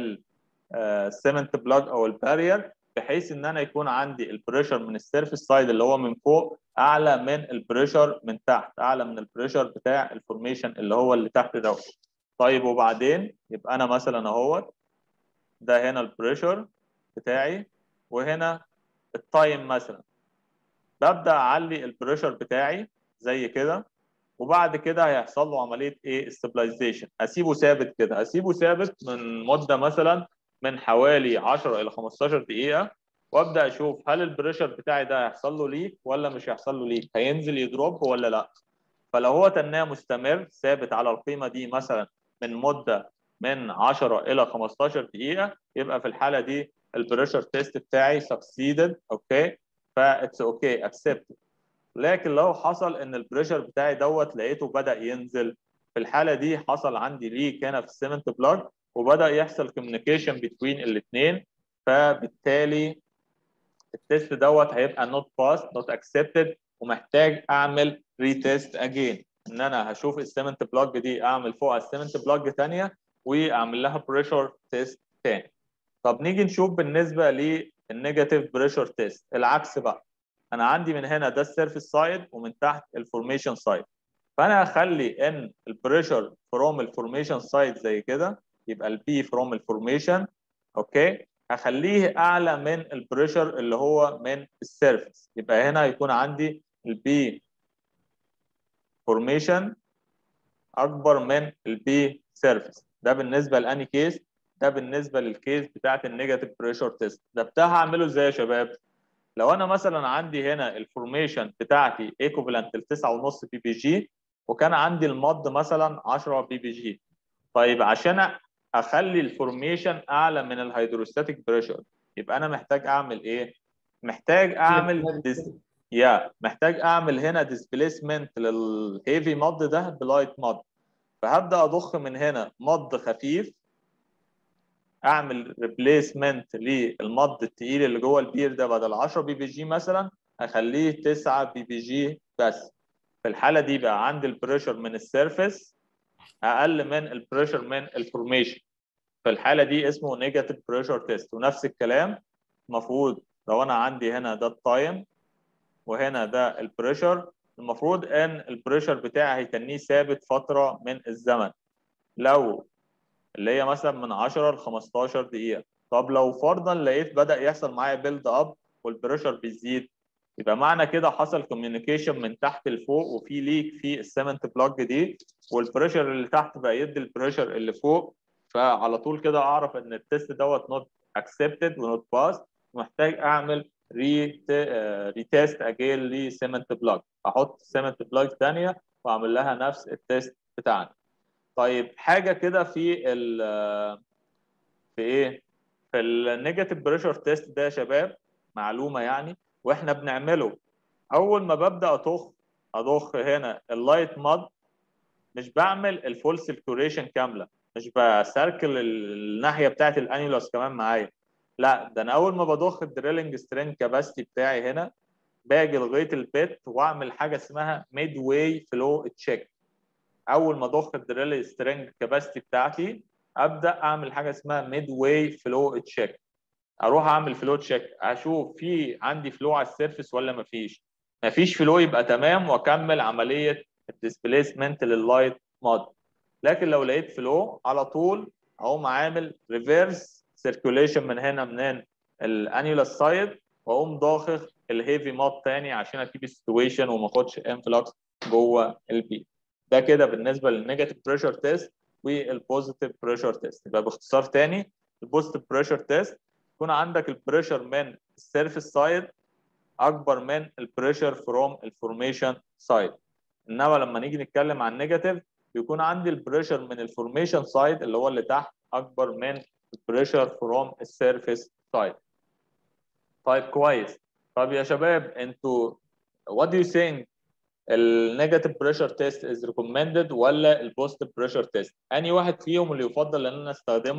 السيمنت بلاج او البارير بحيث ان انا يكون عندي البريشر من السيرفيس سايد اللي هو من فوق اعلى من البريشر من تحت اعلى من البريشر بتاع الفورميشن اللي هو اللي تحت دوت طيب وبعدين يبقى انا مثلا اهوت ده هنا البريشر بتاعي وهنا التايم مثلا ببدا اعلي البريشر بتاعي زي كده وبعد كده هيحصل له عمليه ايه استابلايزيشن اسيبه ثابت كده اسيبه ثابت من مده مثلا من حوالي 10 الى 15 دقيقه وابدا اشوف هل البريشر بتاعي ده هيحصل له ليك ولا مش هيحصل له ليك هينزل يدروب ولا لا فلو هو تناه مستمر ثابت على القيمه دي مثلا من مده من 10 الى 15 دقيقه يبقى في الحاله دي البريشر تيست بتاعي succeeded اوكي فاتس اوكي accepted لكن لو حصل ان البريشر بتاعي دوت لقيته بدا ينزل في الحاله دي حصل عندي ليك هنا في السيمنت بلاج وبدا يحصل كوميونيكيشن بين الاثنين فبالتالي التيست دوت هيبقى نوت باس نوت اكسبتد ومحتاج اعمل ريتيست اجين ان انا هشوف السيمنت بلاج دي اعمل فوقها السيمنت بلاج ثانيه واعمل لها بريشر تيست ثاني طب نيجي نشوف بالنسبه للنيجاتيف بريشر تيست العكس بقى انا عندي من هنا ده السيرفيس سايد ومن تحت الفورميشن سايد فانا هخلي ان البريشر فروم الفورميشن سايد زي كده يبقى البي فروم الفورميشن اوكي هخليه اعلى من البريشر اللي هو من السيرفيس يبقى هنا هيكون عندي البي فورميشن اكبر من البي سيرفيس ده بالنسبه لاني كيس ده بالنسبه للكيس بتاعت النيجاتيف بريشر تيست ده بتاع هعمله ازاي يا شباب لو انا مثلا عندي هنا الفورميشن بتاعتي ايكوفالنت ل 9.5 بي بي جي وكان عندي المض مثلا 10 بي بي جي طيب عشان اخلي الفورميشن اعلى من الهيدروستاتيك بريشر يبقى انا محتاج اعمل ايه محتاج اعمل ديس... يا محتاج اعمل هنا ديسبيسمنت للهيفي مض ده بلايت مض فهبدا اضخ من هنا مض خفيف اعمل ريبليسمنت للمض الثقيل اللي جوه البير ده بدل 10 بي بي جي مثلا اخليه 9 بي بي جي بس في الحاله دي بقى عندي البريشر من السيرفيس اقل من البريشر من الفورميشن في الحاله دي اسمه نيجاتيف بريشر تيست ونفس الكلام المفروض لو انا عندي هنا ده التايم وهنا ده البريشر المفروض ان البريشر بتاعي هيتنيه ثابت فتره من الزمن لو اللي هي مثلا من 10 ل 15 دقيقه طب لو فرضا لقيت بدا يحصل معايا بيلد اب والبريشر بيزيد يبقى معنى كده حصل كوميونيكيشن من تحت لفوق وفي ليك في السيمنت بلاج دي والبريشر اللي تحت بقى يدي البريشر اللي فوق فعلى طول كده اعرف ان التيست دوت نوت اكسبتد ونوت باس محتاج اعمل ري ريتيست اجين لسيمنت بلاج احط سيمنت بلاج ثانيه واعمل لها نفس التيست بتاعنا طيب حاجه كده في ال في ايه في النيجاتيف بريشر تيست ده يا شباب معلومه يعني واحنا بنعمله اول ما ببدا اضخ اضخ هنا اللايت ماد مش بعمل الفول سيركوليشن كامله مش بسركل الناحيه بتاعت الانيولوس كمان معايا لا ده انا اول ما بضخ الدريلنج سترين كاباسيتي بتاعي هنا باجي لغايه البيت واعمل حاجه اسمها ميد واي فلو تشيك اول ما اضخ الدريل سترينج كاباسيتي بتاعتي ابدا اعمل حاجه اسمها ميد واي فلو تشيك اروح اعمل فلو تشيك اشوف في عندي فلو على السيرفيس ولا مفيش مفيش فلو يبقى تمام واكمل عمليه الديسبيسمنت لللايت مود لكن لو لقيت فلو على طول اقوم عامل ريفيرس سيركوليشن من هنا منين الانيولاس سايد واقوم ضاخخ الهيفي مود تاني عشان اكيب السيتويشن وما اخدش انفلكس جوه البي ده كده بالنسبه للنيجاتيف بريشر تيست والبوزيتيف بريشر تيست يبقى باختصار تاني البوزيتيف بريشر تيست يكون عندك البريشر من السيرفيس سايد اكبر من البريشر فروم الفورميشن سايد انما لما نيجي نتكلم عن نيجاتيف بيكون عندي البريشر من الفورميشن سايد اللي هو اللي تحت اكبر من البريشر فروم السيرفيس سايد طيب كويس طب يا شباب انتوا what do you think النيجاتيف بريشر تيست از ريكومندد ولا البوزيتيف بريشر تيست انهي واحد فيهم اللي يفضل ان انا استخدمه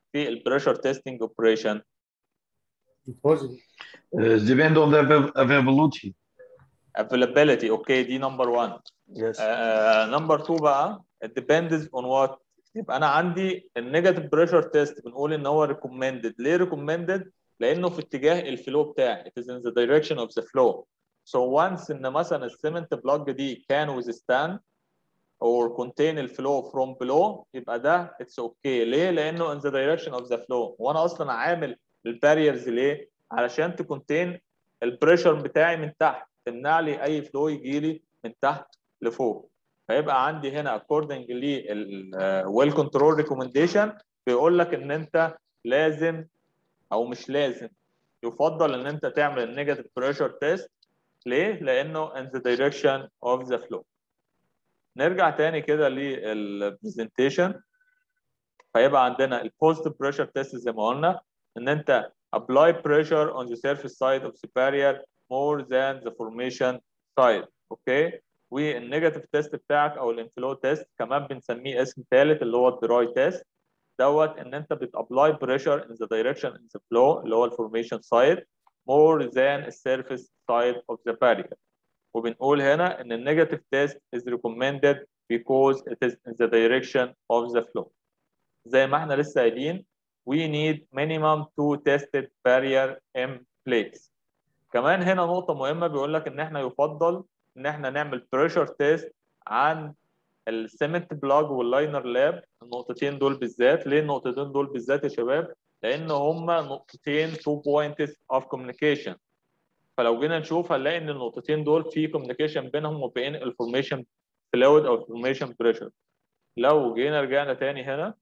في البريشر تيستنج اوبريشن Positive. Uh, depend on the avail- availability. availability اوكي دي نمبر 1 Yes. نمبر 2 بقى it depends on what يبقى انا عندي النيجاتيف بريشر تيست بنقول ان هو recommended ليه recommended لانه في اتجاه الفلو بتاعي it is in the direction of the flow so once ان مثلا السيمنت بلوج دي can withstand or contain الفلو from below يبقى ده it's okay ليه لانه in the direction of the flow وانا اصلا عامل الباريرز ليه علشان تكونتين البريشر بتاعي من تحت تمنع لي اي فلو يجي لي من تحت لفوق فيبقى عندي هنا according لل well control recommendation بيقول لك ان انت لازم او مش لازم يفضل ان انت تعمل النيجاتيف بريشر تيست ليه؟ لانه in the direction of the flow نرجع تاني كده للبرزنتيشن فيبقى عندنا البوزيتيف بريشر تيست زي ما قلنا ان انت apply pressure on the surface side of the barrier more than the formation side اوكي والنيجاتيف تيست بتاعك او الانفلو تيست كمان بنسميه اسم ثالث اللي هو الدراي تيست دوت ان انت بتابلاي بريشر in the direction in the flow اللي هو الفورميشن سايد more than the surface side of the barrier وبنقول هنا ان النيجاتيف تيست is recommended because it is in the direction of the flow زي ما احنا لسه قايلين we need minimum two tested barrier in place كمان هنا نقطة مهمة بيقول لك ان احنا يفضل ان احنا نعمل بريشر تيست عن السيمنت بلاج واللاينر لاب النقطتين دول بالذات ليه النقطتين دول بالذات يا شباب لان هما نقطتين two points of communication فلو جينا نشوف هنلاقي ان النقطتين دول في كوميونيكيشن بينهم وبين الفورميشن فلويد او الفورميشن بريشر لو جينا رجعنا تاني هنا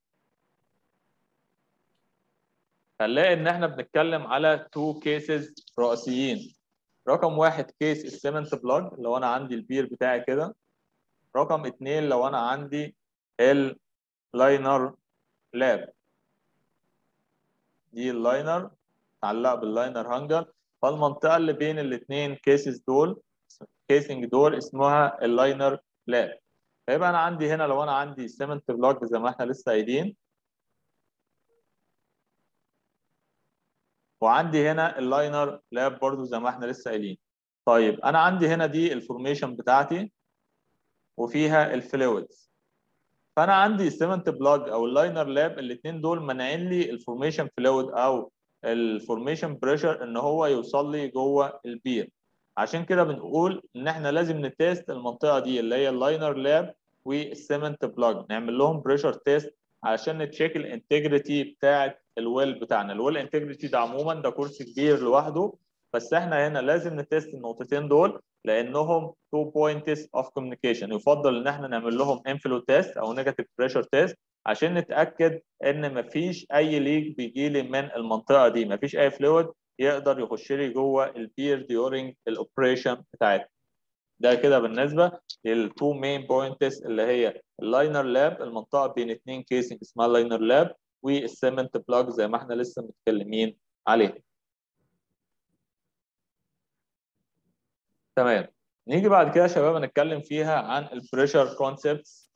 هنلاقي ان احنا بنتكلم على تو كيسز رئيسيين رقم واحد كيس السيمنت بلاج لو انا عندي البير بتاعي كده رقم اتنين لو انا عندي اللاينر لاب دي اللاينر متعلقه باللاينر هانجر فالمنطقه اللي بين الاثنين كيسز دول كيسنج دول اسمها اللاينر لاب فيبقى انا عندي هنا لو انا عندي سيمنت بلوك زي ما احنا لسه قايلين وعندي هنا اللاينر لاب برضو زي ما احنا لسه قايلين طيب انا عندي هنا دي الفورميشن بتاعتي وفيها الفلويدز فانا عندي السيمنت بلاج او اللاينر لاب الاثنين دول مانعين لي الفورميشن فلويد او الفورميشن بريشر ان هو يوصل لي جوه البير عشان كده بنقول ان احنا لازم نتيست المنطقه دي اللي هي اللاينر لاب والسيمنت بلاج نعمل لهم بريشر تيست علشان نتشيك الانتجريتي بتاعه الويل بتاعنا الويل انتجريتي ده عموما ده كورس كبير لوحده بس احنا هنا لازم نتيست النقطتين دول لانهم تو بوينتس اوف كوميونيكيشن يفضل ان احنا نعمل لهم انفلو تيست او نيجاتيف بريشر تيست عشان نتاكد ان مفيش اي ليك بيجي لي من المنطقه دي مفيش اي فلويد يقدر يخش لي جوه البير ديورنج الاوبريشن بتاعتنا ده كده بالنسبه للتو مين بوينتس اللي هي اللاينر لاب المنطقه بين اثنين كيسنج اسمها اللاينر لاب والسيمنت بلاج زي ما احنا لسه متكلمين عليها تمام نيجي بعد كده يا شباب نتكلم فيها عن البريشر كونسبتس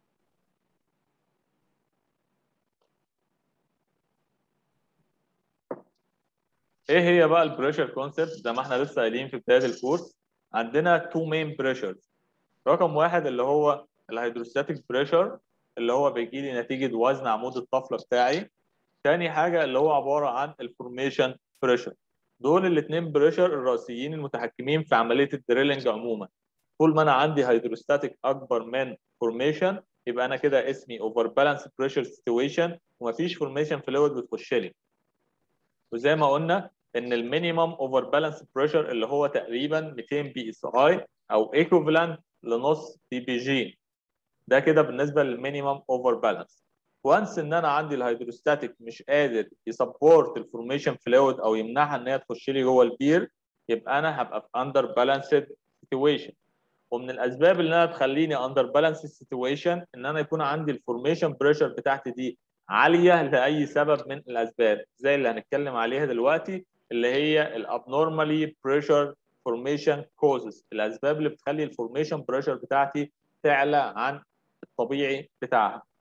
ايه هي بقى البريشر كونسبت زي ما احنا لسه قايلين في بدايه الكورس عندنا تو مين بريشرز رقم واحد اللي هو الهيدروستاتيك بريشر اللي هو بيجي لي نتيجه وزن عمود الطفله بتاعي تاني حاجه اللي هو عباره عن الفورميشن بريشر دول الاثنين بريشر الرئيسيين المتحكمين في عمليه الدريلنج عموما طول ما انا عندي هيدروستاتيك اكبر من فورميشن يبقى انا كده اسمي اوفر بالانس بريشر سيتويشن ومفيش فورميشن فلويد بتخش لي وزي ما قلنا ان المينيمم اوفر بالانس بريشر اللي هو تقريبا 200 بي اس اي او ايكوفالنت لنص بي بي جي ده كده بالنسبه للمينيمم اوفر بالانس وانس ان انا عندي الهيدروستاتيك مش قادر يسبورت الفورميشن فلويد او يمنعها ان هي تخش لي جوه البير يبقى انا هبقى في اندر بالانسد سيتويشن ومن الاسباب اللي انا تخليني اندر بالانسد سيتويشن ان انا يكون عندي الفورميشن بريشر بتاعتي دي عاليه لاي سبب من الاسباب زي اللي هنتكلم عليها دلوقتي اللي هي الابنورمالي بريشر فورميشن كوزز الاسباب اللي بتخلي الفورميشن بريشر بتاعتي تعلى عن الطبيعي بتاعها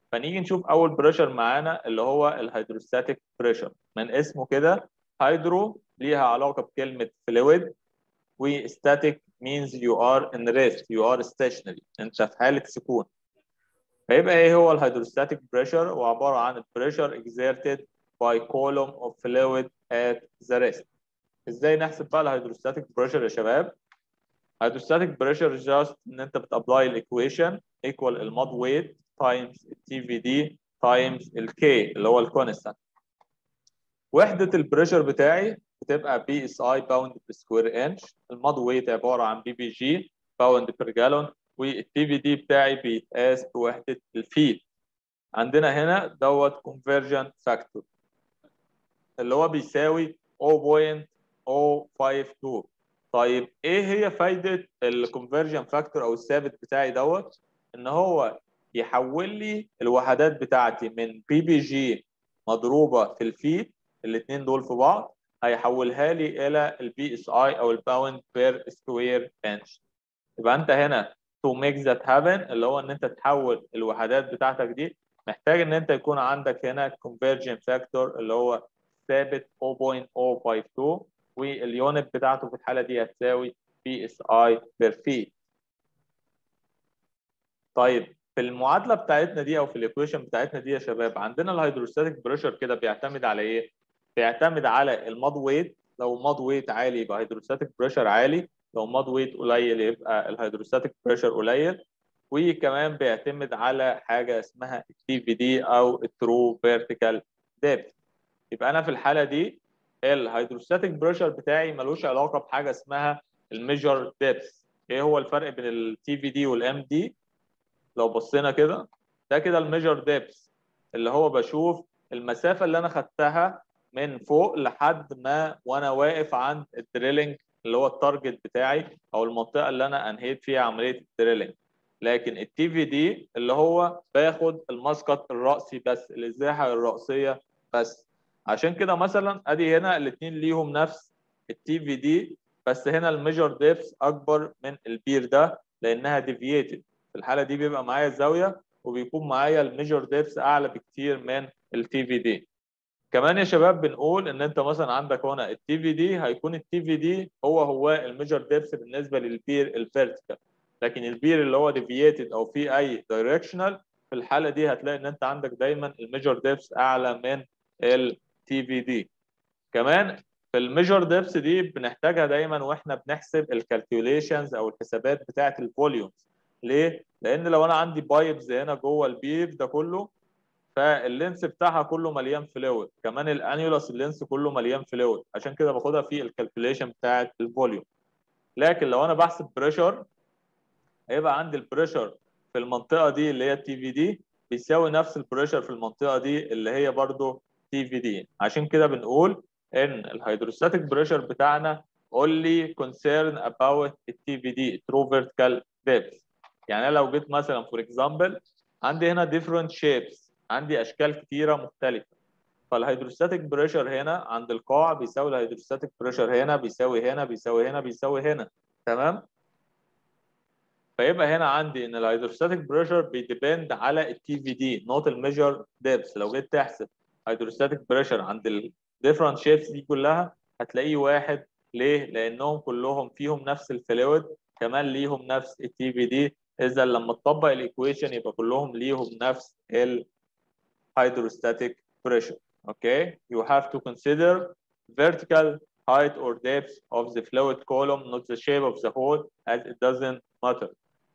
فنيجي نشوف اول بريشر معانا اللي هو الهيدروستاتيك بريشر من اسمه كده هيدرو ليها علاقه بكلمه فلويد وستاتيك means you are in rest you are stationary انت في حاله سكون فيبقى ايه هو الهيدروستاتيك بريشر هو عباره عن البريشر exerted by column of fluid at the rest ازاي نحسب بقى الهيدروستاتيك بريشر يا شباب هيدروستاتيك بريشر جاست ان انت بتابلاي الايكويشن ايكوال المود ويت تايمز التي في دي تايمز الكي اللي هو الكونستانت وحده البريشر بتاعي بتبقى بي اس اي باوند بير سكوير انش المود ويت عباره عن بي بي جي باوند بير جالون والتي في دي بتاعي بيتقاس بوحده الفيت عندنا هنا دوت كونفرجن فاكتور اللي هو بيساوي 0.052 طيب ايه هي فايده الكونفرجن فاكتور او الثابت بتاعي دوت ان هو يحول لي الوحدات بتاعتي من بي بي جي مضروبه في الفيت الاثنين دول في بعض هيحولها لي الى البي اس اي او الباوند بير سكوير انش يبقى انت هنا تو ميك ذات هابن اللي هو ان انت تحول الوحدات بتاعتك دي محتاج ان انت يكون عندك هنا كونفرجن فاكتور اللي هو ثابت 0.052 واليونت بتاعته في الحاله دي هتساوي بي اس اي بير فيت طيب في المعادله بتاعتنا دي او في الايكويشن بتاعتنا دي يا شباب عندنا الهيدروستاتيك بريشر كده بيعتمد على ايه؟ بيعتمد على الماد ويت لو ماد ويت عالي يبقى هيدروستاتيك بريشر عالي لو ماد ويت قليل يبقى الهيدروستاتيك بريشر قليل وكمان بيعتمد على حاجه اسمها التي في دي او الترو فيرتيكال ديبث يبقى انا في الحاله دي الهيدروستاتيك بريشر بتاعي ملوش علاقه بحاجه اسمها الميجر ديبث ايه هو الفرق بين التي في دي والام دي لو بصينا كده ده كده الميجر ديبث اللي هو بشوف المسافه اللي انا خدتها من فوق لحد ما وانا واقف عند الدريلينج اللي هو التارجت بتاعي او المنطقه اللي انا انهيت فيها عمليه الدريلينج لكن التي في دي اللي هو باخد المسقط الرأسي بس الازاحه الرأسيه بس عشان كده مثلا ادي هنا الاثنين ليهم نفس التي في دي بس هنا الميجر ديبس اكبر من البير ده لانها ديفييتد في الحاله دي بيبقى معايا الزاويه وبيكون معايا الميجر ديبس اعلى بكتير من التي في دي كمان يا شباب بنقول ان انت مثلا عندك هنا التي في دي هيكون التي في دي هو هو الميجر ديبس بالنسبه للبير الفيرتيكال لكن البير اللي هو ديفييتد او في اي دايركشنال في الحاله دي هتلاقي ان انت عندك دايما الميجر ديبس اعلى من التي في دي كمان في الميجر ديبس دي بنحتاجها دايما واحنا بنحسب الكالكوليشنز او الحسابات بتاعه الفوليومز ليه؟ لان لو انا عندي بايبز هنا جوه البيف ده كله فاللينس بتاعها كله مليان فلويد كمان الانيولاس اللينس كله مليان فلويد عشان كده باخدها في الكالكوليشن بتاعه الفوليوم لكن لو انا بحسب بريشر هيبقى عندي البريشر في المنطقه دي اللي هي التي في دي بيساوي نفس البريشر في المنطقه دي اللي هي برضو تي في دي عشان كده بنقول ان الهيدروستاتيك بريشر بتاعنا only concern about التي في دي true vertical depth يعني انا لو جيت مثلا فور اكزامبل عندي هنا different shapes عندي اشكال كتيره مختلفه فالهيدروستاتيك بريشر هنا عند القاع بيساوي الهيدروستاتيك بريشر هنا بيساوي هنا بيساوي هنا بيساوي هنا تمام فيبقى هنا عندي ان الهيدروستاتيك بريشر بيديبند على التي في دي نوت الميجر ديبس لو جيت تحسب هيدروستاتيك بريشر عند الديفرنت شيبس دي كلها هتلاقيه واحد ليه؟ لانهم كلهم فيهم نفس الفلويد كمان ليهم نفس التي في دي اذا لما تطبق الايكويشن يبقى كلهم ليهم نفس الهيدروستاتيك بريشر okay you have to consider vertical height or depth of the fluid column not the shape of the hole as it doesn't matter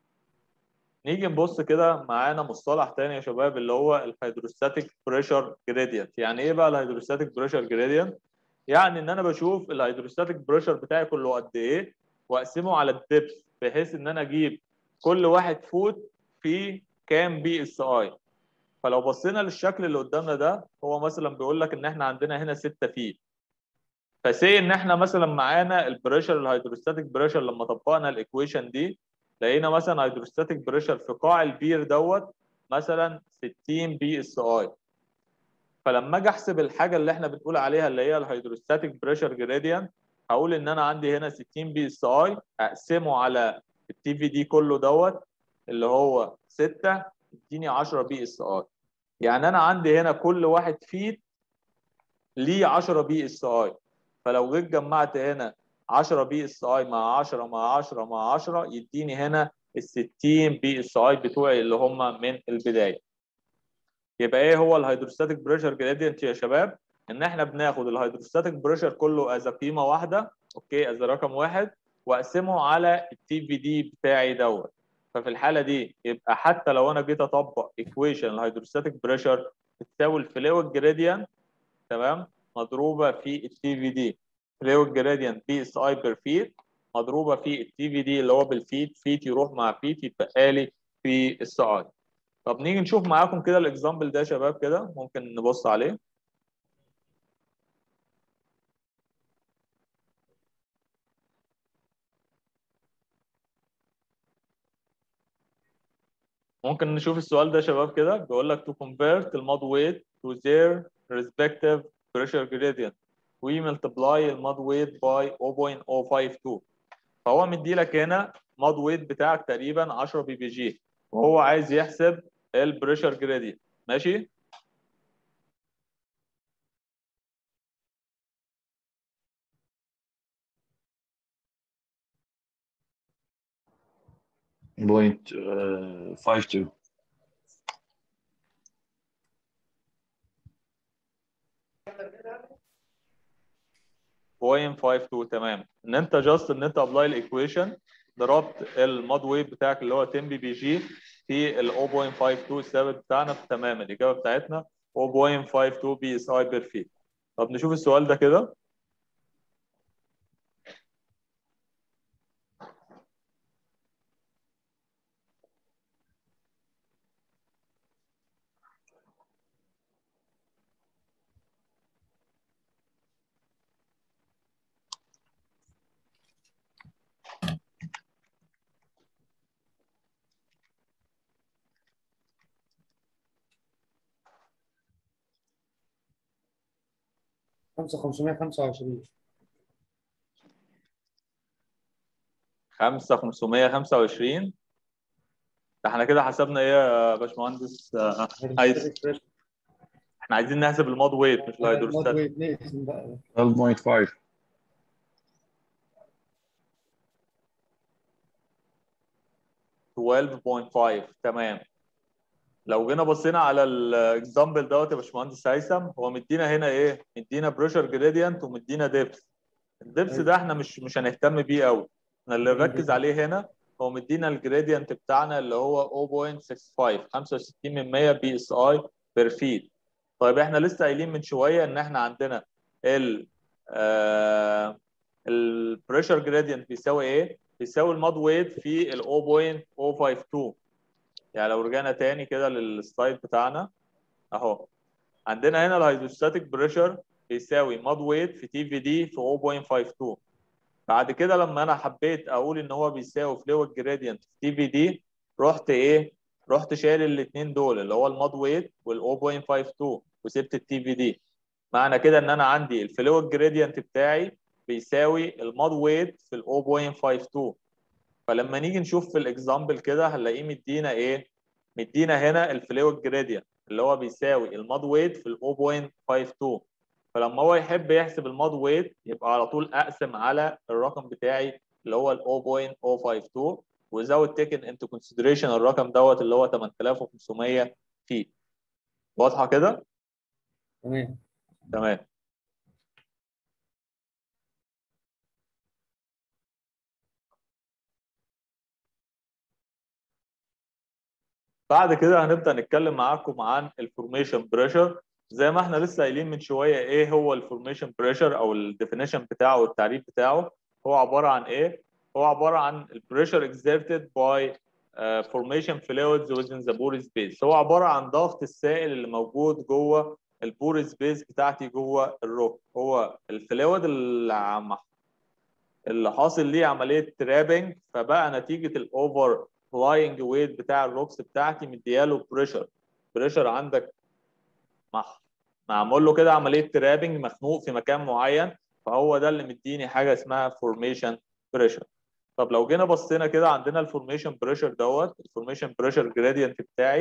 نيجي نبص كده معانا مصطلح تاني يا شباب اللي هو الهيدروستاتيك بريشر جريدينت يعني ايه بقى الهيدروستاتيك بريشر جريدينت يعني ان انا بشوف الهيدروستاتيك بريشر بتاعي كله قد ايه واقسمه على الدبس بحيث ان انا اجيب كل واحد فوت في كام بي اس اي فلو بصينا للشكل اللي قدامنا ده هو مثلا بيقول لك ان احنا عندنا هنا 6 فيت فسي ان احنا مثلا معانا البريشر الهيدروستاتيك بريشر لما طبقنا الايكويشن دي لقينا مثلا هيدروستاتيك بريشر في قاع البير دوت مثلا 60 بي اس اي فلما اجي احسب الحاجه اللي احنا بنقول عليها اللي هي الهيدروستاتيك بريشر جريدينت هقول ان انا عندي هنا 60 بي اس اي اقسمه على التي في دي كله دوت اللي هو 6 يديني 10 بي اس اي يعني انا عندي هنا كل واحد فيت ليه 10 بي اس اي فلو جيت جمعت هنا 10 بي اس اي مع 10 مع 10 مع 10 يديني هنا ال 60 بي اس اي بتوعي اللي هم من البدايه يبقى ايه هو الهيدروستاتيك بريشر جريدينت يا شباب ان احنا بناخد الهيدروستاتيك بريشر كله از قيمه واحده اوكي از رقم واحد واقسمه على التي في دي بتاعي دوت ففي الحاله دي يبقى حتى لو انا جيت اطبق ايكويشن الهيدروستاتيك بريشر بتساوي الفلويد جريدينت تمام مضروبه في التي في دي فلويد جريدينت بي اس اي بير فيت مضروبه في التي في دي اللي هو بالفيت فيت يروح مع فيت يتبقى لي في اس اي طب نيجي نشوف معاكم كده الاكزامبل ده يا شباب كده ممكن نبص عليه ممكن نشوف السؤال ده يا شباب كده بيقول لك to convert المود weight to their respective pressure gradient we multiply المود weight by 0.052 فهو مدي لك هنا مود weight بتاعك تقريبا 10 بي بي جي وهو عايز يحسب البريشر جريدينت ماشي Point uh, five two. بوينت 52 تمام ان انت جاست ان انت ابلاي الايكويشن ضربت المود ويت بتاعك اللي هو 10 بي بي جي في ال 0.52 الثابت بتاعنا تمام الاجابه بتاعتنا 0.52 بي اس اي بير فيت طب نشوف السؤال ده كده خمسة خمسمية خمسة وعشرين 5 525 ده احنا كده حسبنا ايه يا باشمهندس آه، عايز احنا عايزين نحسب المود ويت مش الهيدروستاتيك نقسم بقى 12.5 12.5 تمام لو جينا بصينا على الاكزامبل دوت يا باشمهندس هيثم هو مدينا هنا ايه؟ مدينا بريشر جريدينت ومدينا ديبس الديبس ده احنا مش مش هنهتم بيه قوي احنا اللي نركز عليه هنا هو مدينا الجريدينت بتاعنا اللي هو 0.65 65 من 100 بي اس اي بير فيت طيب احنا لسه قايلين من شويه ان احنا عندنا ال آه البريشر جريدينت بيساوي ايه؟ بيساوي المود ويت في ال 0.052 يعني لو رجعنا تاني كده للسلايد بتاعنا اهو عندنا هنا الهيدروستاتيك بريشر بيساوي مود ويت في تي في دي في 0.52 بعد كده لما انا حبيت اقول ان هو بيساوي فلويد جريدينت في تي في دي رحت ايه رحت شايل الاثنين دول اللي هو المود ويت وال 0.52 وسبت التي في دي معنى كده ان انا عندي الفلويد جريدينت بتاعي بيساوي المود ويت في ال 0.52 فلما نيجي نشوف في الاكزامبل كده هنلاقيه مدينا ايه مدينا هنا الفلويد جريدينت اللي هو بيساوي المود ويت في ال 0.52 فلما هو يحب يحسب المود ويت يبقى على طول اقسم على الرقم بتاعي اللي هو ال 0.052 without taking into consideration الرقم دوت اللي هو 8500 فيت واضحه كده تمام تمام بعد كده هنبدا نتكلم معاكم عن الفورميشن بريشر زي ما احنا لسه قايلين من شويه ايه هو الفورميشن بريشر او الديفينيشن بتاعه والتعريف بتاعه هو عباره عن ايه هو عباره عن البريشر exerted by uh, formation fluids within the pore space هو عباره عن ضغط السائل اللي موجود جوه البور سبيس بتاعتي جوه الروك هو الفلويد اللي عم اللي حاصل ليه عمليه ترابنج فبقى نتيجه الاوفر فلاينج ويت بتاع الروكس بتاعتي مدياله بريشر بريشر عندك مح معمول له كده عمليه ترابنج مخنوق في مكان معين فهو ده اللي مديني حاجه اسمها فورميشن بريشر طب لو جينا بصينا كده عندنا الفورميشن بريشر دوت الفورميشن بريشر جريدينت بتاعي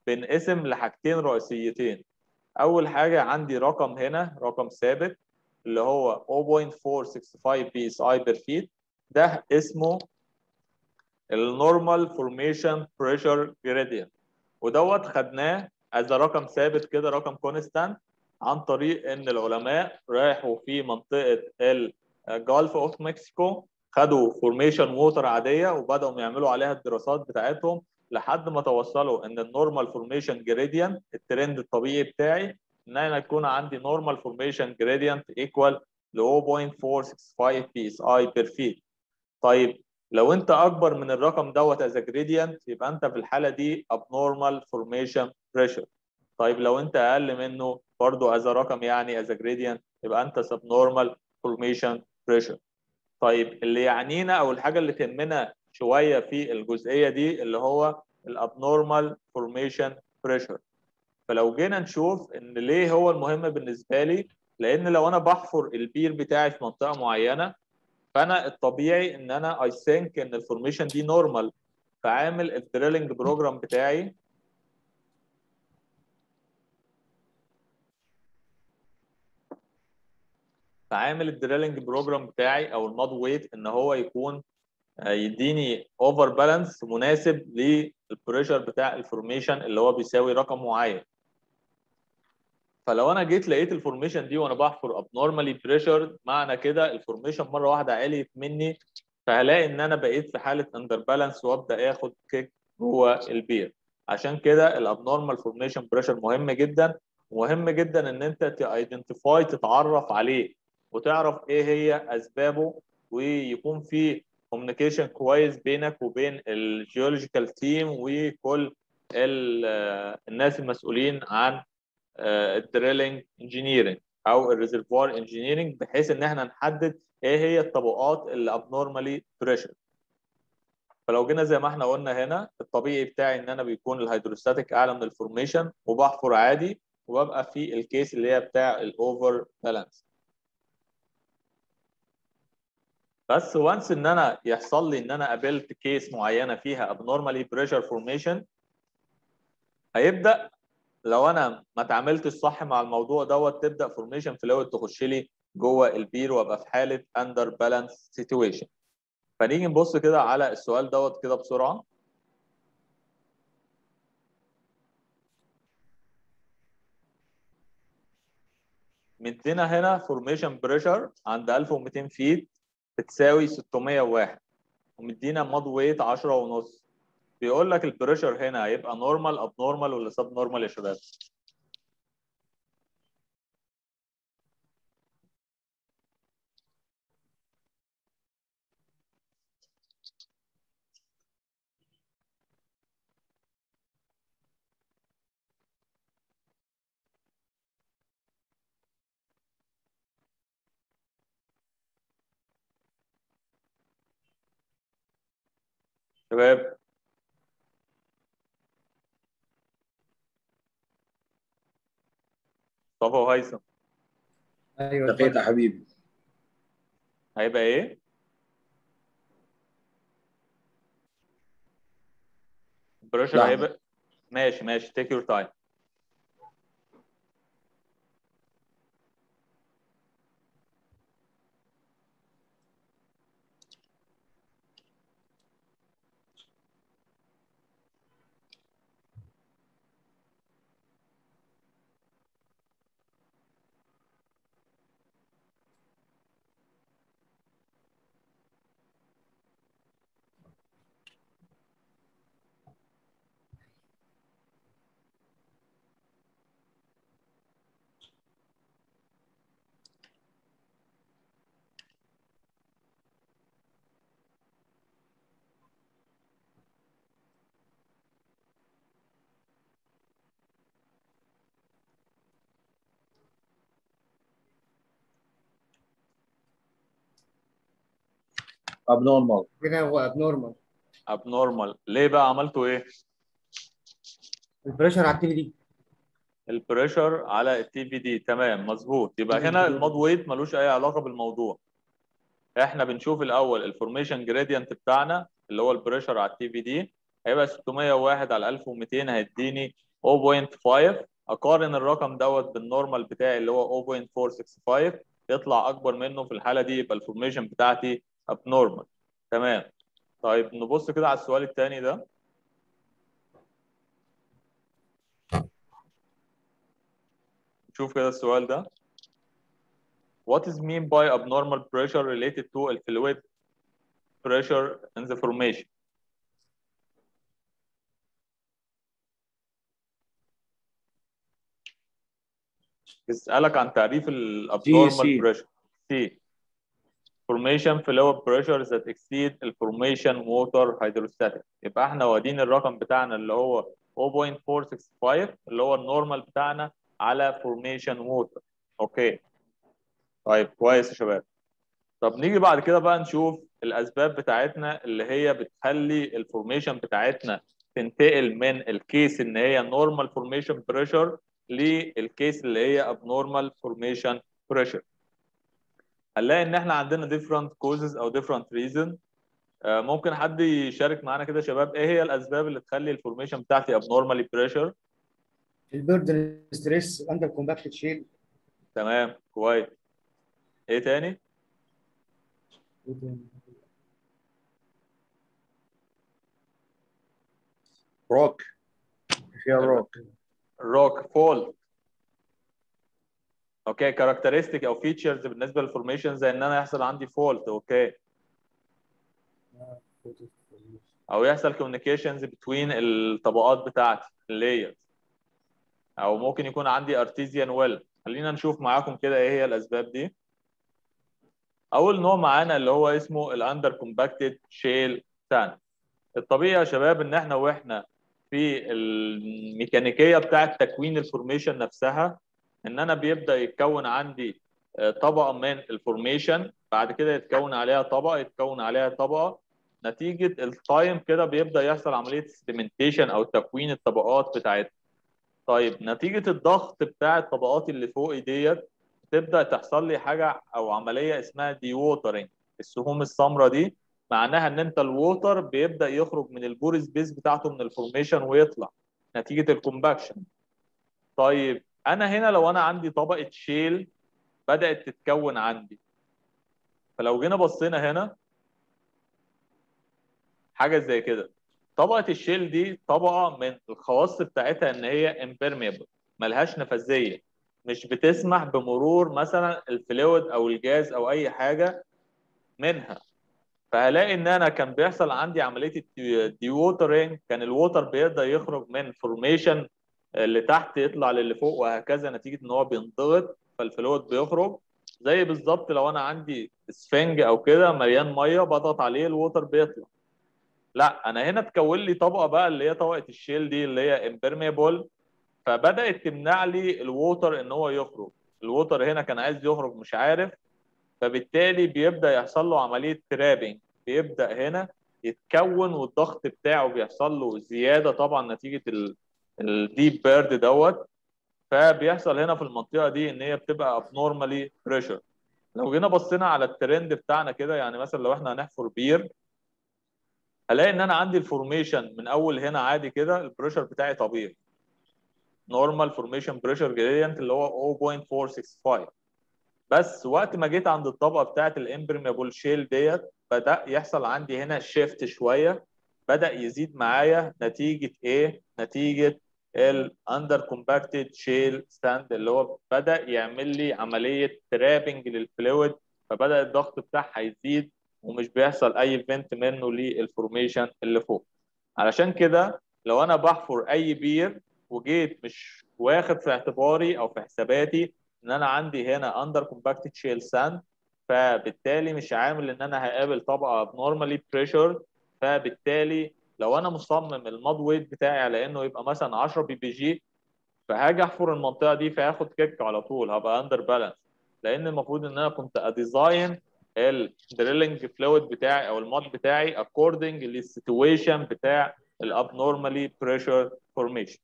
بينقسم لحاجتين رئيسيتين اول حاجه عندي رقم هنا رقم ثابت اللي هو 0.465 بي اس اي بير فيت ده اسمه النورمال فورميشن بريشر جريدينت ودوت خدناه از رقم ثابت كده رقم كونستانت عن طريق ان العلماء راحوا في منطقه الجولف اوف مكسيكو خدوا فورميشن ووتر عاديه وبداوا يعملوا عليها الدراسات بتاعتهم لحد ما توصلوا ان النورمال فورميشن جريدينت الترند الطبيعي بتاعي ان انا يكون عندي نورمال فورميشن جريدينت ايكوال ل 0.465 بي اس اي بير فيت طيب لو انت اكبر من الرقم دوت از جريدينت يبقى انت في الحاله دي abnormal formation pressure طيب لو انت اقل منه برضه از رقم يعني از جريدينت يبقى انت subnormal formation pressure طيب اللي يعنينا او الحاجه اللي تهمنا شويه في الجزئيه دي اللي هو الابنورمال فورميشن بريشر فلو جينا نشوف ان ليه هو المهم بالنسبه لي لان لو انا بحفر البير بتاعي في منطقه معينه فانا الطبيعي ان انا اي ثينك ان الفورميشن دي نورمال فعامل الدريلنج بروجرام بتاعي فعامل الدريلنج بروجرام بتاعي او الماد ويت ان هو يكون يديني اوفر بالانس مناسب للبريشر بتاع الفورميشن اللي هو بيساوي رقم معين فلو انا جيت لقيت الفورميشن دي وانا بحفر ابنورمالي بريشر معنى كده الفورميشن مره واحده عليت مني فهلاقي ان انا بقيت في حاله اندر بالانس وابدا اخد كيك جوه البير عشان كده الابنورمال فورميشن بريشر مهم جدا مهم جدا ان انت تايدنتيفاي تتعرف عليه وتعرف ايه هي اسبابه ويكون في كوميونيكيشن كويس بينك وبين الجيولوجيكال تيم وكل الناس المسؤولين عن الدريلنج انجينيرنج او الريزرفوار انجينيرنج بحيث ان احنا نحدد ايه هي الطبقات اللي ابنورمالي بريشر فلو جينا زي ما احنا قلنا هنا الطبيعي بتاعي ان انا بيكون الهيدروستاتيك اعلى من الفورميشن وبحفر عادي وببقى في الكيس اللي هي بتاع الاوفر بالانس بس وانس ان انا يحصل لي ان انا قابلت كيس معينه فيها abnormally pressure formation هيبدا لو انا ما اتعاملتش صح مع الموضوع دوت تبدا فورميشن فلويد تخش لي جوه البير وابقى في حاله اندر بالانس سيتويشن فنيجي نبص كده على السؤال دوت كده بسرعه مدينا هنا فورميشن بريشر عند 1200 فيت بتساوي 601 ومدينا ماد ويت 10 ونص بيقول لك البريشر هنا هيبقى نورمال اب نورمال ولا سب نورمال يا شباب شباب مصطفى وهيثم ايوه دقيقة اتفضل. حبيبي هيبقى ايه؟ البريشر لحظة. هيبقى ماشي ماشي تيك يور تايم abnormal كده هو ابنورمال ابنورمال ليه بقى عملتوا ايه؟ البريشر على التي في دي البريشر على التي في دي تمام مظبوط يبقى هنا الماد ويت ملوش اي علاقه بالموضوع احنا بنشوف الاول الفورميشن جريدينت بتاعنا اللي هو البريشر على التي في دي هيبقى 601 على 1200 هيديني 0.5 اقارن الرقم دوت بالنورمال بتاعي اللي هو 0.465 يطلع اكبر منه في الحاله دي يبقى الفورميشن بتاعتي abnormal تمام طيب نبص كده على السؤال الثاني ده نشوف كده السؤال ده What is mean by abnormal pressure related to a fluid pressure in the formation? بيسألك عن تعريف ال abnormal C. pressure. C. Formation fluid pressure that exceed ال formation water hydrostatic. يبقى احنا واخدين الرقم بتاعنا اللي هو 0.465 اللي هو النورمال بتاعنا على formation water. اوكي. طيب كويس يا شباب. طب نيجي بعد كده بقى نشوف الاسباب بتاعتنا اللي هي بتخلي الفورميشن بتاعتنا تنتقل من الكيس ان هي نورمال فورميشن بريشر للكيس اللي هي abnormal formation pressure هنلاقي ان احنا عندنا different causes او different reason آه، ممكن حد يشارك معانا كده يا شباب ايه هي الاسباب اللي تخلي الفورميشن بتاعتي abnormally pressure البيردن ستريس اندر كومباكتد شيل تمام كويس ايه تاني روك فيها روك روك فول اوكي كاركترستيك او فيتشرز بالنسبه للفورميشن زي ان انا يحصل عندي فولت اوكي او يحصل كوميونيكيشنز بتوين الطبقات بتاعتي اللايرز او ممكن يكون عندي ارتيزيان ويل خلينا نشوف معاكم كده ايه هي الاسباب دي اول نوع معانا اللي هو اسمه الاندر كومباكتد شيل ساند الطبيعي يا شباب ان احنا واحنا في الميكانيكيه بتاعه تكوين الفورميشن نفسها ان انا بيبدا يتكون عندي آه، طبقه من الفورميشن بعد كده يتكون عليها طبقه يتكون عليها طبقه نتيجه التايم كده بيبدا يحصل عمليه سيدمنتيشن او تكوين الطبقات بتاعتها طيب نتيجه الضغط بتاع الطبقات اللي فوق ديت تبدا تحصل لي حاجه او عمليه اسمها دي ووترنج السهوم السمراء دي معناها ان انت الووتر بيبدا يخرج من البور سبيس بتاعته من الفورميشن ويطلع نتيجه الكومباكشن طيب انا هنا لو انا عندي طبقه شيل بدات تتكون عندي فلو جينا بصينا هنا حاجه زي كده طبقه الشيل دي طبقه من الخواص بتاعتها ان هي امبيرميبل ملهاش نفاذيه مش بتسمح بمرور مثلا الفلويد او الجاز او اي حاجه منها فهلاقي ان انا كان بيحصل عندي عمليه الدي ووترنج كان الووتر بيقدر يخرج من فورميشن اللي تحت يطلع للي فوق وهكذا نتيجه ان هو بينضغط فالفلويد بيخرج زي بالظبط لو انا عندي سفنج او كده مليان ميه بضغط عليه الووتر بيطلع لا انا هنا اتكون لي طبقه بقى اللي هي طبقه الشيل دي اللي هي امبرميبل فبدات تمنع لي الووتر ان هو يخرج الووتر هنا كان عايز يخرج مش عارف فبالتالي بيبدا يحصل له عمليه ترابنج بيبدا هنا يتكون والضغط بتاعه بيحصل له زياده طبعا نتيجه الديب بيرد دوت فبيحصل هنا في المنطقه دي ان هي بتبقى abnormally بريشر لو جينا بصينا على الترند بتاعنا كده يعني مثلا لو احنا هنحفر بير هلاقي ان انا عندي الفورميشن من اول هنا عادي كده البريشر بتاعي طبيعي نورمال فورميشن بريشر جريدينت اللي هو 0.465 بس وقت ما جيت عند الطبقه بتاعت الامبرميبل شيل ديت بدا يحصل عندي هنا شيفت شويه بدا يزيد معايا نتيجه ايه نتيجه الاندر كومباكتد شيل ستاند اللي هو بدا يعمل لي عمليه ترابنج للفلويد فبدا الضغط بتاعها يزيد ومش بيحصل اي فنت منه للفورميشن اللي فوق علشان كده لو انا بحفر اي بير وجيت مش واخد في اعتباري او في حساباتي ان انا عندي هنا اندر كومباكتد شيل ساند فبالتالي مش عامل ان انا هقابل طبقه بنورمالي بريشر فبالتالي لو انا مصمم الماد ويت بتاعي على انه يبقى مثلا 10 بي بي جي فهاجي احفر المنطقه دي فهاخد كيك على طول هبقى اندر بالانس لان المفروض ان انا كنت اديزاين الدريلنج فلويد بتاعي او الماد بتاعي اكوردنج للسيتويشن بتاع الابنورمالي بريشر فورميشن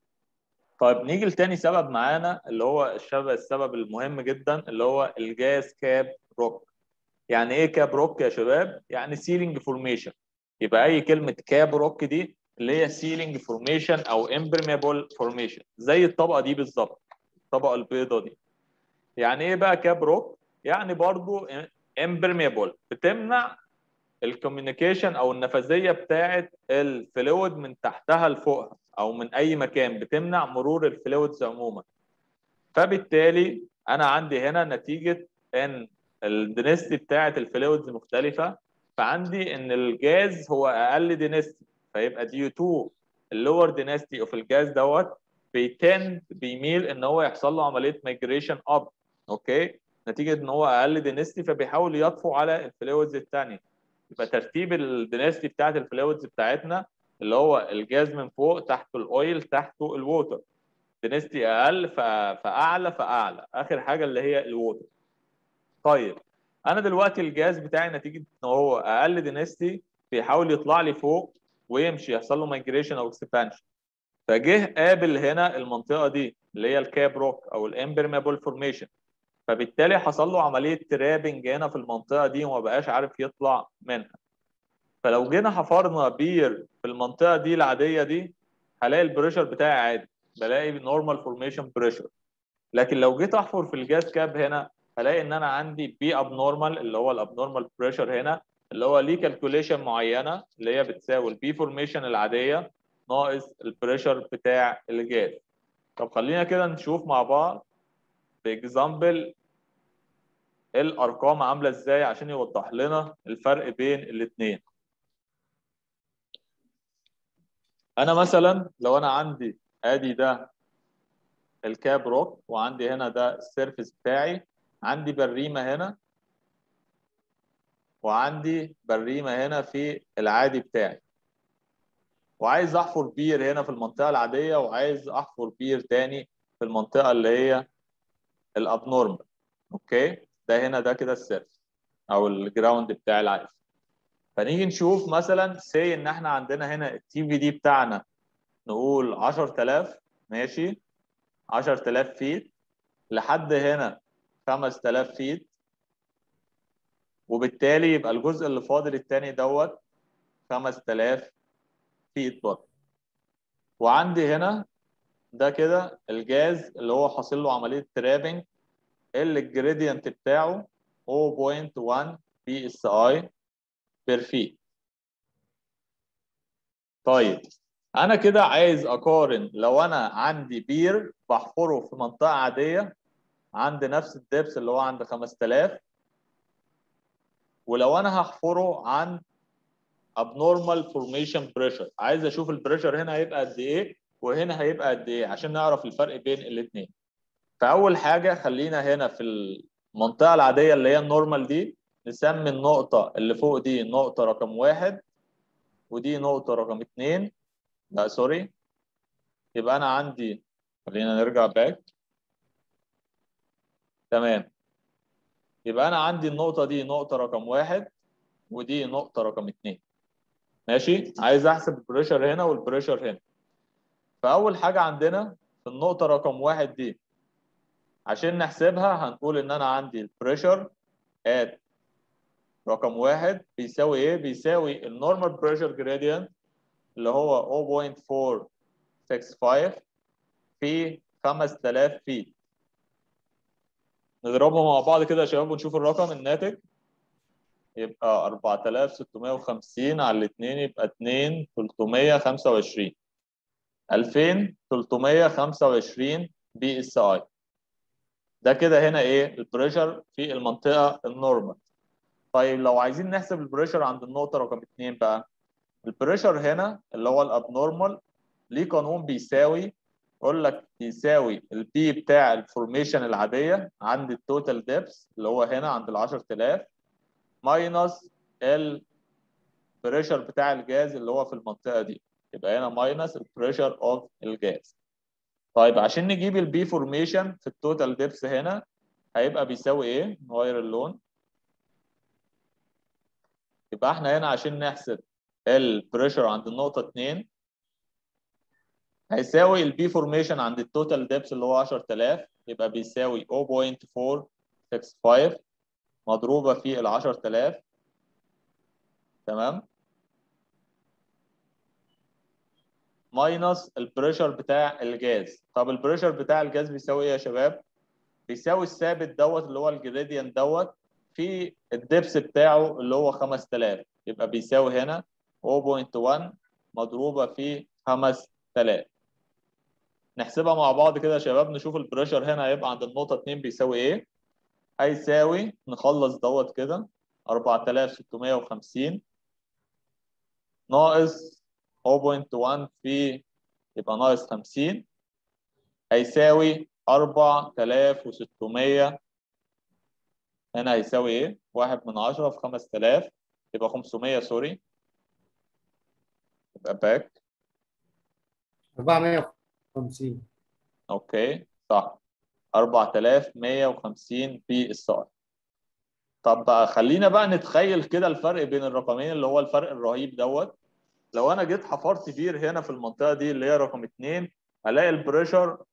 طيب نيجي لتاني سبب معانا اللي هو السبب السبب المهم جدا اللي هو الجاز كاب روك يعني ايه كاب روك يا شباب يعني سيلينج فورميشن يبقى اي كلمه كاب روك دي اللي هي سيلينج فورميشن او امبرميبل فورميشن زي الطبقه دي بالظبط الطبقه البيضاء دي يعني ايه بقى كاب روك يعني برضو امبرميبل بتمنع الكوميونيكيشن او النفاذيه بتاعه الفلويد من تحتها لفوقها او من اي مكان بتمنع مرور الفلويدز عموما فبالتالي انا عندي هنا نتيجه ان الدنستي بتاعه الفلويدز مختلفه فعندي ان الجاز هو اقل دينستي فيبقى ديو 2 اللور دينستي اوف الجاز دوت بيتند بيميل ان هو يحصل له عمليه مايجريشن اب اوكي نتيجه ان هو اقل دينستي فبيحاول يطفو على الفلويدز الثانيه يبقى ترتيب الدينستي بتاعت الفلويدز بتاعتنا اللي هو الجاز من فوق تحته الاويل تحته الووتر دينستي اقل فاعلى فاعلى اخر حاجه اللي هي الووتر طيب انا دلوقتي الجاز بتاعي نتيجه ان هو اقل دينستي بيحاول يطلع لي فوق ويمشي يحصل له مايجريشن او اكسبانشن فجه قابل هنا المنطقه دي اللي هي الكاب روك او الامبرميبل فورميشن فبالتالي حصل له عمليه ترابنج هنا في المنطقه دي وما بقاش عارف يطلع منها فلو جينا حفرنا بير في المنطقه دي العاديه دي هلاقي البريشر بتاعي عادي بلاقي نورمال فورميشن بريشر لكن لو جيت احفر في الجاز كاب هنا هلاقي ان انا عندي بي اب نورمال اللي هو الاب نورمال بريشر هنا اللي هو ليه كالكوليشن معينه اللي هي بتساوي البي فورميشن العاديه ناقص البريشر بتاع الجاز طب خلينا كده نشوف مع بعض باكزامبل الارقام عامله ازاي عشان يوضح لنا الفرق بين الاثنين انا مثلا لو انا عندي ادي ده الكاب روك وعندي هنا ده السيرفيس بتاعي عندي بريمه هنا وعندي بريمه هنا في العادي بتاعي وعايز احفر بير هنا في المنطقه العاديه وعايز احفر بير تاني في المنطقه اللي هي الابنورمال اوكي ده هنا ده كده السيرفيس او الجراوند بتاع العادي فنيجي نشوف مثلا سي ان احنا عندنا هنا التي في دي بتاعنا نقول 10000 ماشي 10000 فيت لحد هنا 5000 فيت وبالتالي يبقى الجزء اللي فاضل الثاني دوت 5000 فيت برضه وعندي هنا ده كده الجاز اللي هو حاصل له عمليه ترابنج اللي الجريدينت بتاعه 0.1 بي اس اي بير فيت طيب انا كده عايز اقارن لو انا عندي بير بحفره في منطقه عاديه عند نفس الدبس اللي هو عند 5000 ولو انا هحفره عند abnormal formation pressure عايز اشوف البريشر هنا هيبقى قد ايه وهنا هيبقى قد ايه عشان نعرف الفرق بين الاثنين فاول حاجه خلينا هنا في المنطقه العاديه اللي هي النورمال دي نسمي النقطه اللي فوق دي نقطه رقم واحد ودي نقطه رقم اثنين لا سوري يبقى انا عندي خلينا نرجع باك تمام يبقى انا عندي النقطه دي نقطه رقم واحد ودي نقطه رقم اثنين ماشي عايز احسب البريشر هنا والبريشر هنا فاول حاجه عندنا في النقطه رقم واحد دي عشان نحسبها هنقول ان انا عندي البريشر ات رقم واحد بيساوي ايه بيساوي النورمال بريشر جريدينت اللي هو 0.465 في 5000 فيت نضربهم مع بعض كده يا شباب ونشوف الرقم الناتج يبقى 4650 على الاثنين يبقى 2325 2325 بي اس اي ده كده هنا ايه البريشر في المنطقه النورمال طيب لو عايزين نحسب البريشر عند النقطه رقم 2 بقى البريشر هنا اللي هو الابنورمال ليه قانون بيساوي يقول لك يساوي البي بتاع الفورميشن العاديه عند التوتال ديبس اللي هو هنا عند ال 10000 ماينس البريشر بتاع الجاز اللي هو في المنطقه دي يبقى هنا ماينس البريشر اوف الجاز طيب عشان نجيب البي فورميشن في التوتال ديبس هنا هيبقى بيساوي ايه نغير اللون يبقى احنا هنا عشان نحسب البريشر عند النقطه 2 هيساوي البي فورميشن عند التوتال ديبس اللي هو 10000 يبقى بيساوي 0.465 مضروبة في ال 10000 تمام ماينس البريشر بتاع الجاز طب البريشر بتاع الجاز بيساوي ايه يا شباب بيساوي الثابت دوت اللي هو الجريدينت دوت في الدبس بتاعه اللي هو 5000 يبقى بيساوي هنا 0.1 مضروبه في 5000 نحسبها مع بعض كده يا شباب نشوف البريشر هنا هيبقى عند النقطه 2 بيساوي ايه هيساوي نخلص دوت كده 4650 ناقص 0.1 في يبقى ناقص 50 هيساوي 4600 هنا هيساوي ايه؟ 1 من 10 في 5000 يبقى 500 سوري يبقى باك 450 اوكي صح 4150 في السؤال طب بقى خلينا بقى نتخيل كده الفرق بين الرقمين اللي هو الفرق الرهيب دوت لو انا جيت حفرت بير هنا في المنطقه دي اللي هي رقم 2 هلاقي البريشر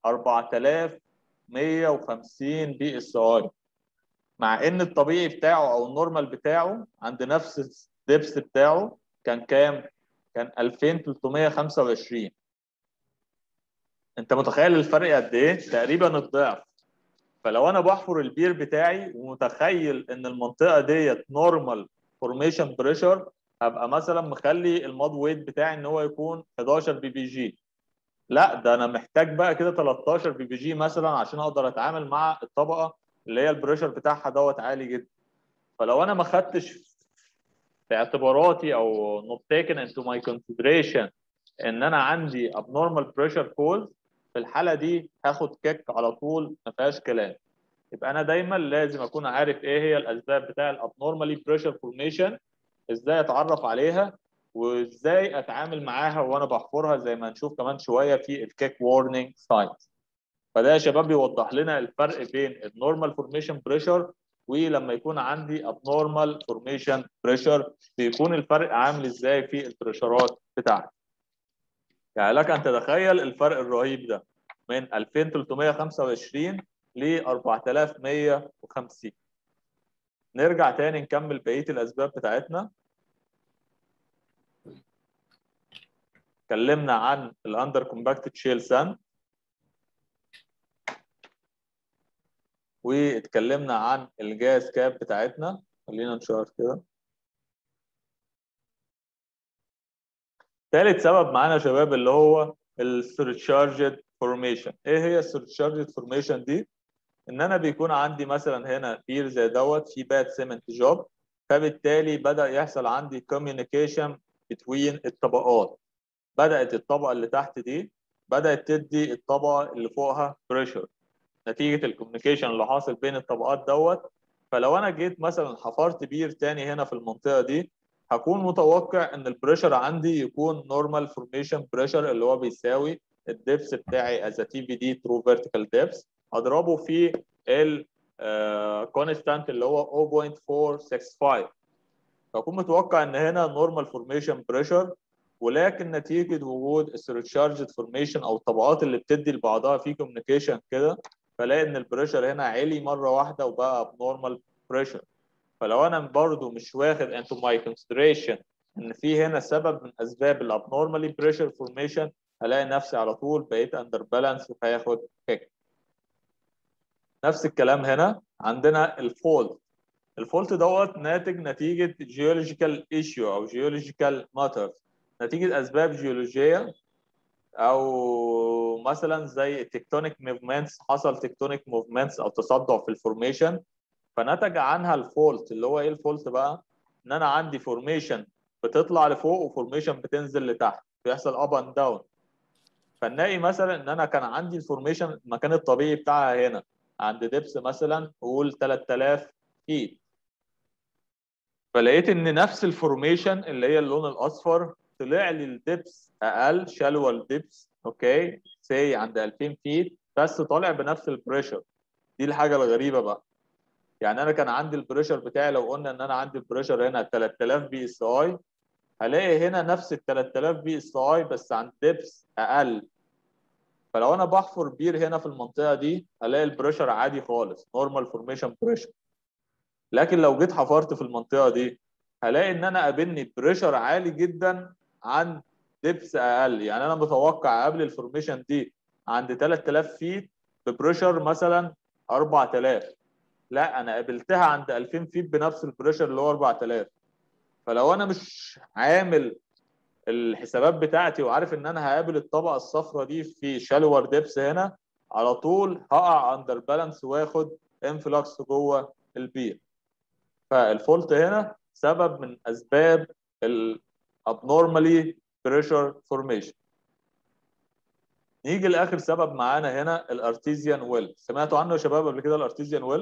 4150 بي اس اي مع ان الطبيعي بتاعه او النورمال بتاعه عند نفس الدبس بتاعه كان كام؟ كان 2325 انت متخيل الفرق قد ايه؟ تقريبا الضعف فلو انا بحفر البير بتاعي ومتخيل ان المنطقه ديت نورمال فورميشن بريشر هبقى مثلا مخلي الماد ويت بتاعي ان هو يكون 11 بي بي جي لا ده انا محتاج بقى كده 13 بي بي جي مثلا عشان اقدر اتعامل مع الطبقه اللي هي البريشر بتاعها دوت عالي جدا فلو انا ما خدتش في اعتباراتي او not taken into my consideration ان انا عندي abnormal pressure cause في الحاله دي هاخد كيك على طول ما فيهاش كلام يبقى انا دايما لازم اكون عارف ايه هي الاسباب بتاع الابنورمالي بريشر فورميشن ازاي اتعرف عليها وازاي اتعامل معاها وانا بحفرها زي ما هنشوف كمان شويه في الكيك وورنينج ساينز فده يا شباب بيوضح لنا الفرق بين النورمال فورميشن بريشر ولما يكون عندي abnormal فورميشن بريشر بيكون الفرق عامل ازاي في البريشرات بتاعتي يعني لك ان تتخيل الفرق الرهيب ده من 2325 ل 4150 نرجع تاني نكمل بقيه الاسباب بتاعتنا اتكلمنا عن الاندر كومباكتد شيل ساند واتكلمنا عن الجاز كاب بتاعتنا خلينا نشوف كده ثالث سبب معانا يا شباب اللي هو السيرتشارجد فورميشن ايه هي السيرتشارجد فورميشن دي ان انا بيكون عندي مثلا هنا بير زي دوت في باد سيمنت جوب فبالتالي بدا يحصل عندي كوميونيكيشن بين الطبقات بدات الطبقه اللي تحت دي بدات تدي الطبقه اللي فوقها بريشر نتيجه الكوميونيكيشن اللي حاصل بين الطبقات دوت فلو انا جيت مثلا حفرت بير تاني هنا في المنطقه دي هكون متوقع ان البريشر عندي يكون نورمال فورميشن بريشر اللي هو بيساوي الدبس بتاعي از تي في دي ترو فيرتيكال دبس اضربه في ال كونستانت اللي هو 0.465 فاكون متوقع ان هنا نورمال فورميشن بريشر ولكن نتيجه وجود السيرتشارجد فورميشن او الطبقات اللي بتدي لبعضها في كوميونيكيشن كده فلاقي ان البريشر هنا عالي مره واحده وبقى بنورمال بريشر فلو انا برضو مش واخد into my consideration ان في هنا سبب من اسباب الابنورمالي بريشر فورميشن هلاقي نفسي على طول بقيت اندر بالانس وهياخد كيك نفس الكلام هنا عندنا الفولت الفولت دوت ناتج نتيجه جيولوجيكال ايشيو او جيولوجيكال ماترز نتيجه اسباب جيولوجيه او مثلا زي التكتونيك موفمنتس حصل تكتونيك موفمنتس او تصدع في الفورميشن فنتج عنها الفولت اللي هو ايه الفولت بقى ان انا عندي فورميشن بتطلع لفوق وفورميشن بتنزل لتحت بيحصل اب اند داون فنلاقي مثلا ان انا كان عندي الفورميشن المكان الطبيعي بتاعها هنا عند دبس مثلا قول 3000 فيت فلقيت ان نفس الفورميشن اللي هي اللون الاصفر طلع لي الدبس اقل شالوى الدبس اوكي سي عند 2000 فيت بس طالع بنفس البريشر دي الحاجه الغريبه بقى يعني انا كان عندي البريشر بتاعي لو قلنا ان انا عندي البريشر هنا 3000 بي اس اي هلاقي هنا نفس ال 3000 بي اس اي بس عند دبس اقل فلو انا بحفر بير هنا في المنطقه دي هلاقي البريشر عادي خالص نورمال فورميشن بريشر لكن لو جيت حفرت في المنطقه دي هلاقي ان انا قابلني بريشر عالي جدا عن دبس اقل يعني انا متوقع قبل الفورميشن دي عند 3000 فيت ببريشر مثلا 4000 لا انا قابلتها عند 2000 فيت بنفس البريشر اللي هو 4000 فلو انا مش عامل الحسابات بتاعتي وعارف ان انا هقابل الطبقه الصفراء دي في شالور ديبس هنا على طول هقع اندر بالانس واخد انفلكس جوه البير فالفولت هنا سبب من اسباب الابنورمالي بريشر فورميشن نيجي لاخر سبب معانا هنا الارتيزيان ويل سمعتوا عنه يا شباب قبل كده الارتيزيان ويل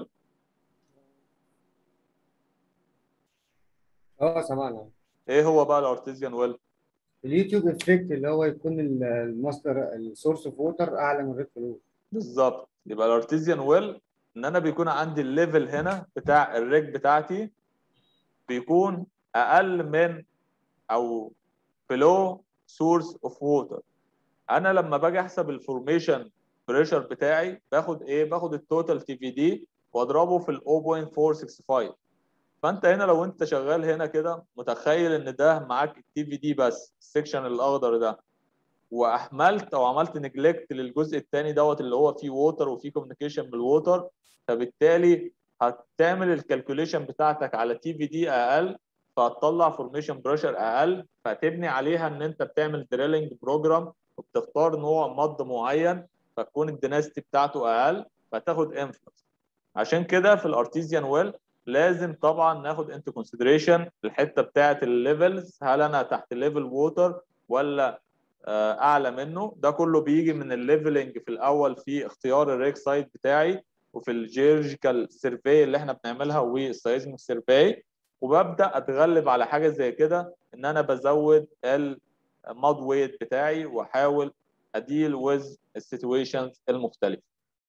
اه سمعنا ايه هو بقى الارتيزيان ويل اليوتيوب افكت اللي هو يكون ال- الماستر السورس اوف ووتر اعلى من الريد فلو بالظبط يبقى الارتيزيان ويل ان انا بيكون عندي الليفل هنا بتاع الريج بتاعتي بيكون اقل من او below source of water انا لما باجي احسب الفورميشن بريشر بتاعي باخد ايه باخد التوتال تي في دي واضربه في ال 0.465 فانت هنا لو انت شغال هنا كده متخيل ان ده معاك التي في دي بس السكشن الاخضر ده واهملت او عملت نجلكت للجزء الثاني دوت اللي هو فيه ووتر وفيه كوميونيكيشن بالووتر فبالتالي هتعمل الكالكوليشن بتاعتك على تي في دي اقل فهتطلع فورميشن بريشر اقل فهتبني عليها ان انت بتعمل دريلنج بروجرام وبتختار نوع مض معين فتكون الدناستي بتاعته اقل فتاخد انفلكس عشان كده في الارتيزيان ويل لازم طبعا ناخد انت كونسيدريشن الحته بتاعه الليفلز هل انا تحت ليفل ووتر ولا آه، اعلى منه ده كله بيجي من الليفلنج في الاول في اختيار الريك سايت بتاعي وفي الجيولوجيكال سيرفي اللي احنا بنعملها والسيزميك سيرفي وببدا اتغلب على حاجه زي كده ان انا بزود الماد ويت بتاعي واحاول اديل ويز السيتويشنز المختلفه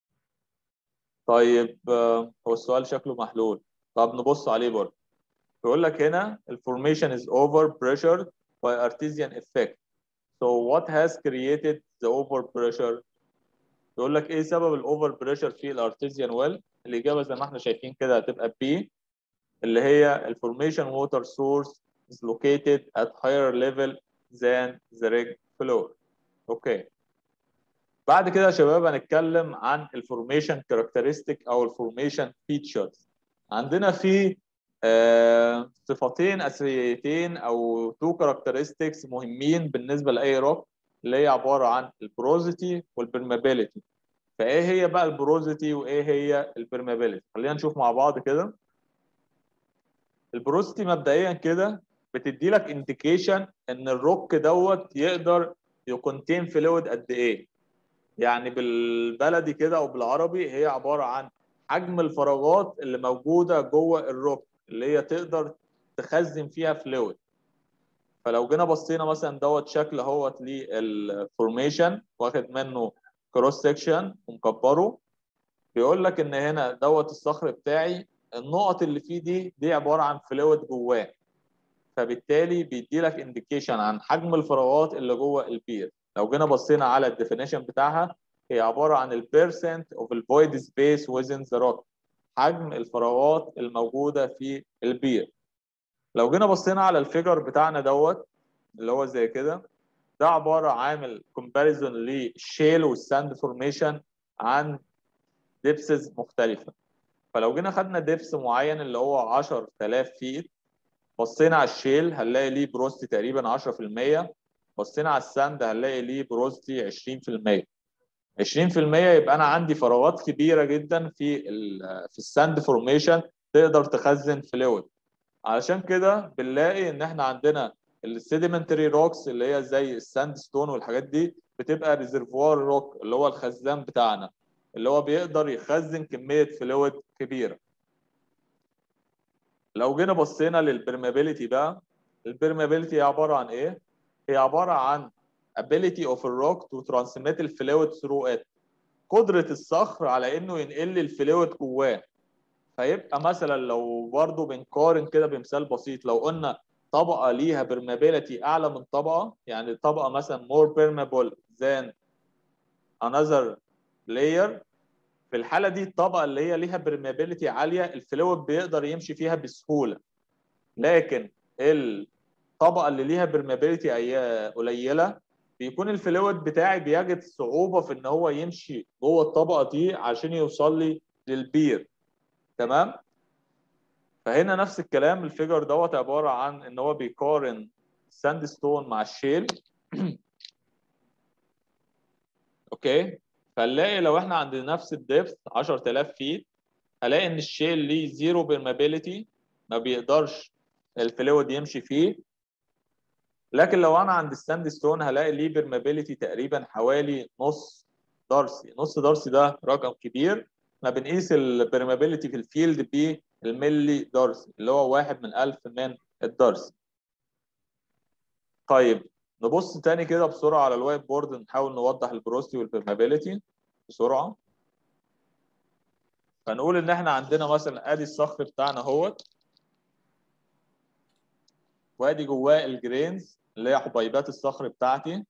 طيب آه، هو السؤال شكله محلول طب نبص عليه برضه بيقول لك هنا الفورميشن is over pressured by artesian effect so what has created the over pressure يقول لك ايه سبب الاوفر بريشر في الارتيزيان ويل الاجابه زي ما احنا شايفين كده هتبقى بي اللي هي الفورميشن ووتر سورس is located at higher level than the rig floor اوكي بعد كده يا شباب هنتكلم عن الفورميشن كاركترستيك او الفورميشن فيتشرز عندنا في آه، صفتين اساسيتين او تو كاركترستكس مهمين بالنسبه لاي روك اللي هي عباره عن البروزيتي والبرمابيليتي فايه هي بقى البروزيتي وايه هي البرمابيليتي خلينا نشوف مع بعض كده البروزيتي مبدئيا كده بتدي لك انديكيشن ان الروك دوت يقدر يكونتين فلويد قد ايه يعني بالبلدي كده او بالعربي هي عباره عن حجم الفراغات اللي موجوده جوه الروك اللي هي تقدر تخزن فيها فلويد فلو جينا بصينا مثلا دوت شكل اهوت للفورميشن واخد منه كروس سكشن ومكبره بيقول لك ان هنا دوت الصخر بتاعي النقط اللي فيه دي دي عباره عن فلويد جواه فبالتالي بيدي لك انديكيشن عن حجم الفراغات اللي جوه البير لو جينا بصينا على الديفينيشن بتاعها هي عباره عن البيرسنت اوف الفويد سبيس within the rock حجم الفراغات الموجوده في البير لو جينا بصينا على الفيجر بتاعنا دوت اللي هو زي كده ده عباره عامل كومباريزون للشيل والساند فورميشن عن ديبسز مختلفه فلو جينا خدنا ديبس معين اللي هو 10000 فيت بصينا على الشيل هنلاقي ليه بروستي تقريبا 10% بصينا على الساند هنلاقي ليه بروستي 20% 20% يبقى انا عندي فراغات كبيره جدا في ال في الساند فورميشن تقدر تخزن فلويد علشان كده بنلاقي ان احنا عندنا السيديمنتري روكس اللي هي زي الساند ستون والحاجات دي بتبقى ريزرفوار روك اللي هو الخزان بتاعنا اللي هو بيقدر يخزن كميه فلويد كبيره لو جينا بصينا للبرمابيليتي بقى البرمابيليتي هي عباره عن ايه هي عباره عن ability of a rock to transmit الفلويد through it قدرة الصخر على انه ينقل لي الفلويد جواه فيبقى مثلا لو برضه بنقارن كده بمثال بسيط لو قلنا طبقة ليها permeability أعلى من طبقة يعني طبقة مثلا more permeable than another layer في الحالة دي الطبقة اللي هي ليها permeability عالية الفلويد بيقدر يمشي فيها بسهولة لكن ال الطبقه اللي ليها برمابيلتي قليله بيكون الفلويد بتاعي بيجد صعوبه في ان هو يمشي جوه الطبقه دي عشان يوصل لي للبير تمام فهنا نفس الكلام الفيجر دوت عباره عن ان هو بيقارن ساند ستون مع الشيل اوكي فنلاقي لو احنا عند نفس الدبث 10000 فيت هلاقي ان الشيل ليه زيرو بيرمابيلتي ما بيقدرش الفلويد يمشي فيه لكن لو انا عند الساند ستون هلاقي ليه بيرمابيلتي تقريبا حوالي نص دارسي نص دارسي ده رقم كبير احنا بنقيس البيرمابيلتي في الفيلد بالملي دارسي اللي هو واحد من ألف من الدارسي طيب نبص تاني كده بسرعه على الوايت بورد نحاول نوضح البروستي والبيرمابيلتي بسرعه فنقول ان احنا عندنا مثلا ادي الصخر بتاعنا اهوت وادي جواه الجرينز اللي هي حبيبات الصخر بتاعتي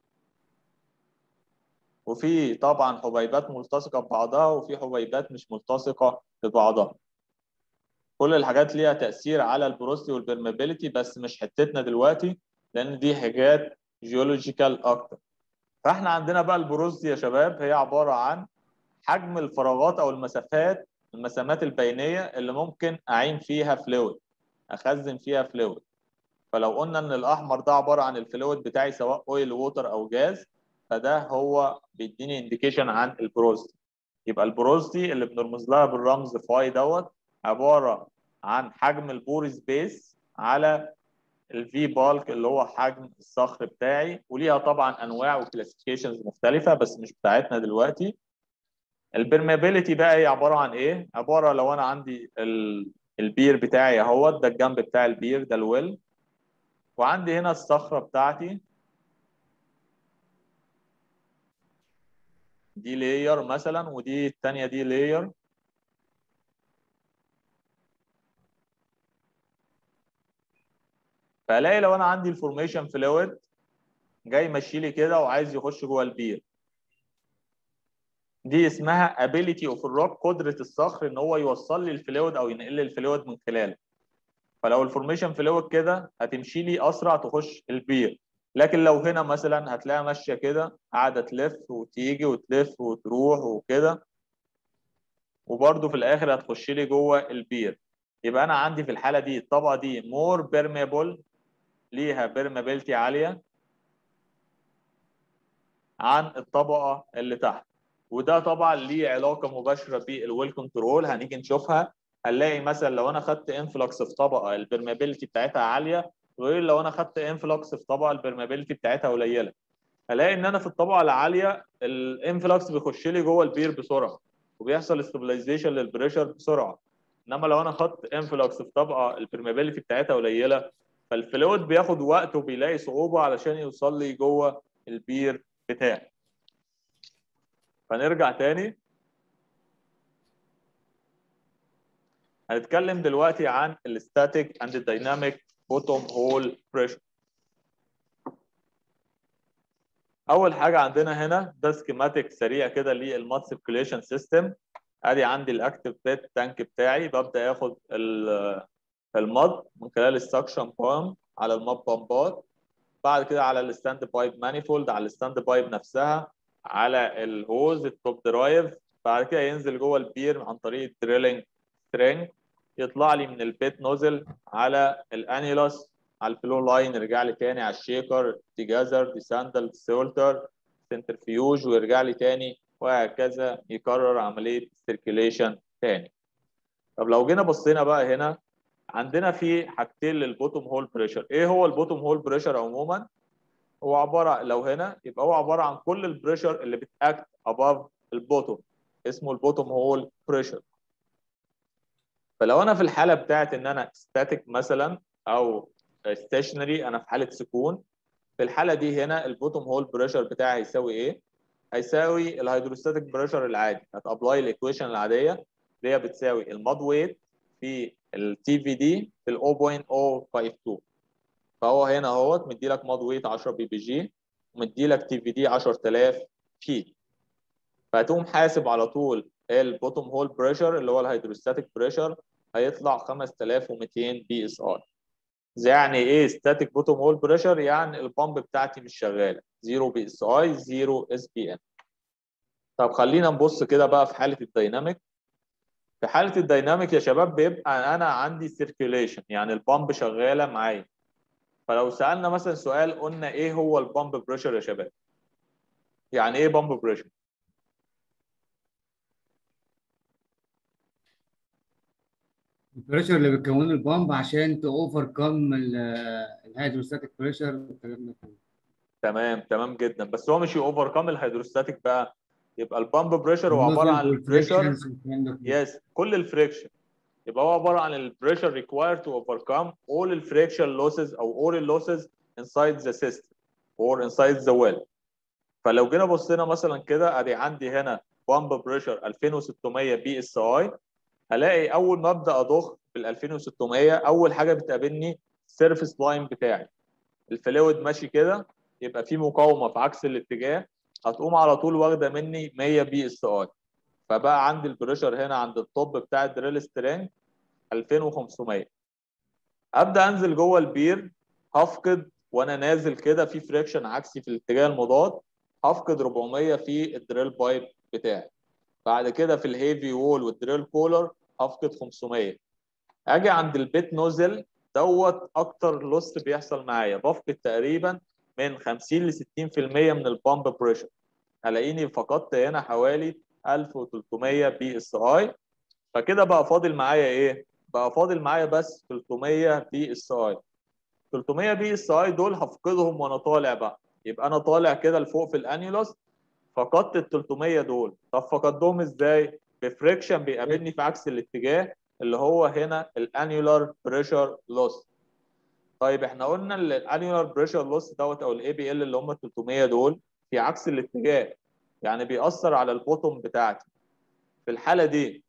وفي طبعا حبيبات ملتصقه ببعضها وفي حبيبات مش ملتصقه ببعضها كل الحاجات ليها تاثير على البروستي والبرمابيلتي بس مش حتتنا دلوقتي لان دي حاجات جيولوجيكال اكتر فاحنا عندنا بقى البروستي يا شباب هي عباره عن حجم الفراغات او المسافات المسامات البينيه اللي ممكن اعين فيها فلويد اخزن فيها فلويد فلو قلنا ان الاحمر ده عباره عن الفلويد بتاعي سواء اويل ووتر او جاز فده هو بيديني انديكيشن عن البروستي يبقى البروستي اللي بنرمز لها بالرمز فاي دوت عباره عن حجم البور سبيس على الفي بالك اللي هو حجم الصخر بتاعي وليها طبعا انواع وكلاسيفيكيشنز مختلفه بس مش بتاعتنا دلوقتي البرمابيلتي بقى هي عباره عن ايه عباره لو انا عندي البير بتاعي اهوت ده الجنب بتاع البير ده الويل وعندي هنا الصخره بتاعتي دي لاير مثلا ودي الثانيه دي لاير فالاقي لو انا عندي الفورميشن فلويد جاي ماشي لي كده وعايز يخش جوه البير دي اسمها ability of الروك قدره الصخر ان هو يوصل لي الفلويد او ينقل لي الفلويد من خلاله فلو الفورميشن فلويد كده هتمشي لي اسرع تخش البير لكن لو هنا مثلا هتلاقيها ماشيه كده قاعده تلف وتيجي وتلف وتروح وكده وبرده في الاخر هتخش لي جوه البير يبقى انا عندي في الحاله دي الطبقه دي مور بيرميبل ليها بيرمابيلتي عاليه عن الطبقه اللي تحت وده طبعا ليه علاقه مباشره بالويل كنترول هنيجي نشوفها هنلاقي مثلا لو انا خدت انفلكس في طبقه البرمابيلتي بتاعتها عاليه غير لو انا خدت انفلكس في طبقه البرمابيلتي بتاعتها قليله هلاقي ان انا في الطبقه العاليه الانفلكس بيخش لي جوه البير بسرعه وبيحصل استابلايزيشن للبريشر بسرعه انما لو انا خدت انفلكس في طبقه البرمابيلتي بتاعتها قليله فالفلويد بياخد وقت وبيلاقي صعوبه علشان يوصل لي جوه البير بتاعي فنرجع تاني هنتكلم دلوقتي عن الستاتيك اند الديناميك بوتوم هول بريشر اول حاجه عندنا هنا ده سكيماتيك سريع كده للمات سيركيليشن سيستم ادي عندي الاكتف بيت تانك بتاعي ببدا اخد المض من خلال السكشن بامب على المض بامبات بعد كده على الستاند بايب مانيفولد على الستاند بايب نفسها على الهوز التوب درايف بعد كده ينزل جوه البير عن طريق الدريلنج سترينج يطلع لي من البيت نوزل على الانيلوس على الفلو لاين يرجع لي تاني على الشيكر ديجازر ديساندل سولتر سنترفيوج ويرجع لي تاني وهكذا يكرر عمليه السيركيليشن تاني طب لو جينا بصينا بقى هنا عندنا في حاجتين للبوتوم هول بريشر ايه هو البوتوم هول بريشر عموما هو عباره لو هنا يبقى هو عباره عن كل البريشر اللي بتاكت اباف البوتوم اسمه البوتوم هول بريشر فلو انا في الحاله بتاعت ان انا ستاتيك مثلا او ستيشنري انا في حاله سكون في الحاله دي هنا البوتوم هول بريشر بتاعي هيساوي اايه هيساوي الهيدروستاتيك بريشر العادي هتابلاي الايكويشن العاديه اللي هي بتساوي الماد ويت في التي في دي في ال 0.052 فهو هنا اهوت مدي لك ماد ويت 10 بي بي جي ومدي لك تي في دي 10000 بي فهتقوم حاسب على طول البوتوم هول بريشر اللي هو الهيدروستاتيك بريشر هيطلع 5200 بي اس ار زي يعني ايه ستاتيك بوتوم هول بريشر يعني البامب بتاعتي مش شغاله 0 بي اس اي 0 اس بي ان طب خلينا نبص كده بقى في حاله الدايناميك في حاله الدايناميك يا شباب بيبقى انا عندي سيركيوليشن يعني البامب شغاله معايا فلو سالنا مثلا سؤال قلنا ايه هو البامب بريشر يا شباب يعني ايه بامب بريشر البريشر اللي بتكونه البامب عشان تأوفر كم الهيدروستاتيك بريشر والكلام ده كله تمام تمام جدا بس هو مش اوفر كام الهيدروستاتيك بقى يبقى البامب بريشر هو عباره عن البريشر يس كل الفريكشن يبقى هو عباره عن البريشر required to overcome all the friction losses او all the losses inside the system or inside the well فلو جينا بصينا مثلا كده ادي عندي هنا بامب بريشر 2600 بي اس اي هلاقي اول ما ابدا اضخ بال 2600 اول حاجه بتقابلني السيرفيس لاين بتاعي الفلويد ماشي كده يبقى في مقاومه في عكس الاتجاه هتقوم على طول واخده مني 100 بي اس اي فبقى عندي البريشر هنا عند التوب بتاع الدريل سترينج 2500 ابدا انزل جوه البير هفقد وانا نازل كده في فريكشن عكسي في الاتجاه المضاد هفقد 400 في الدريل بايب بتاعي بعد كده في الهيفي وول والدريل كولر هفقد 500 اجي عند البيت نوزل دوت اكتر لوس بيحصل معايا بفقد تقريبا من 50 ل 60% من البامب بريشر هلاقيني فقدت هنا حوالي 1300 بي اس اي فكده بقى فاضل معايا ايه؟ بقى فاضل معايا بس 300 بي اس اي 300 بي اس اي دول هفقدهم وانا طالع بقى يبقى انا طالع كده لفوق في الانيولوس فقدت ال 300 دول طب فقدتهم ازاي؟ بفريكشن بيقابلني في عكس الاتجاه اللي هو هنا الانيولار بريشر لوس طيب احنا قلنا الانيولار بريشر لوس دوت او الاي بي ال اللي هم 300 دول في عكس الاتجاه يعني بيأثر على البوتوم بتاعتي في الحالة دي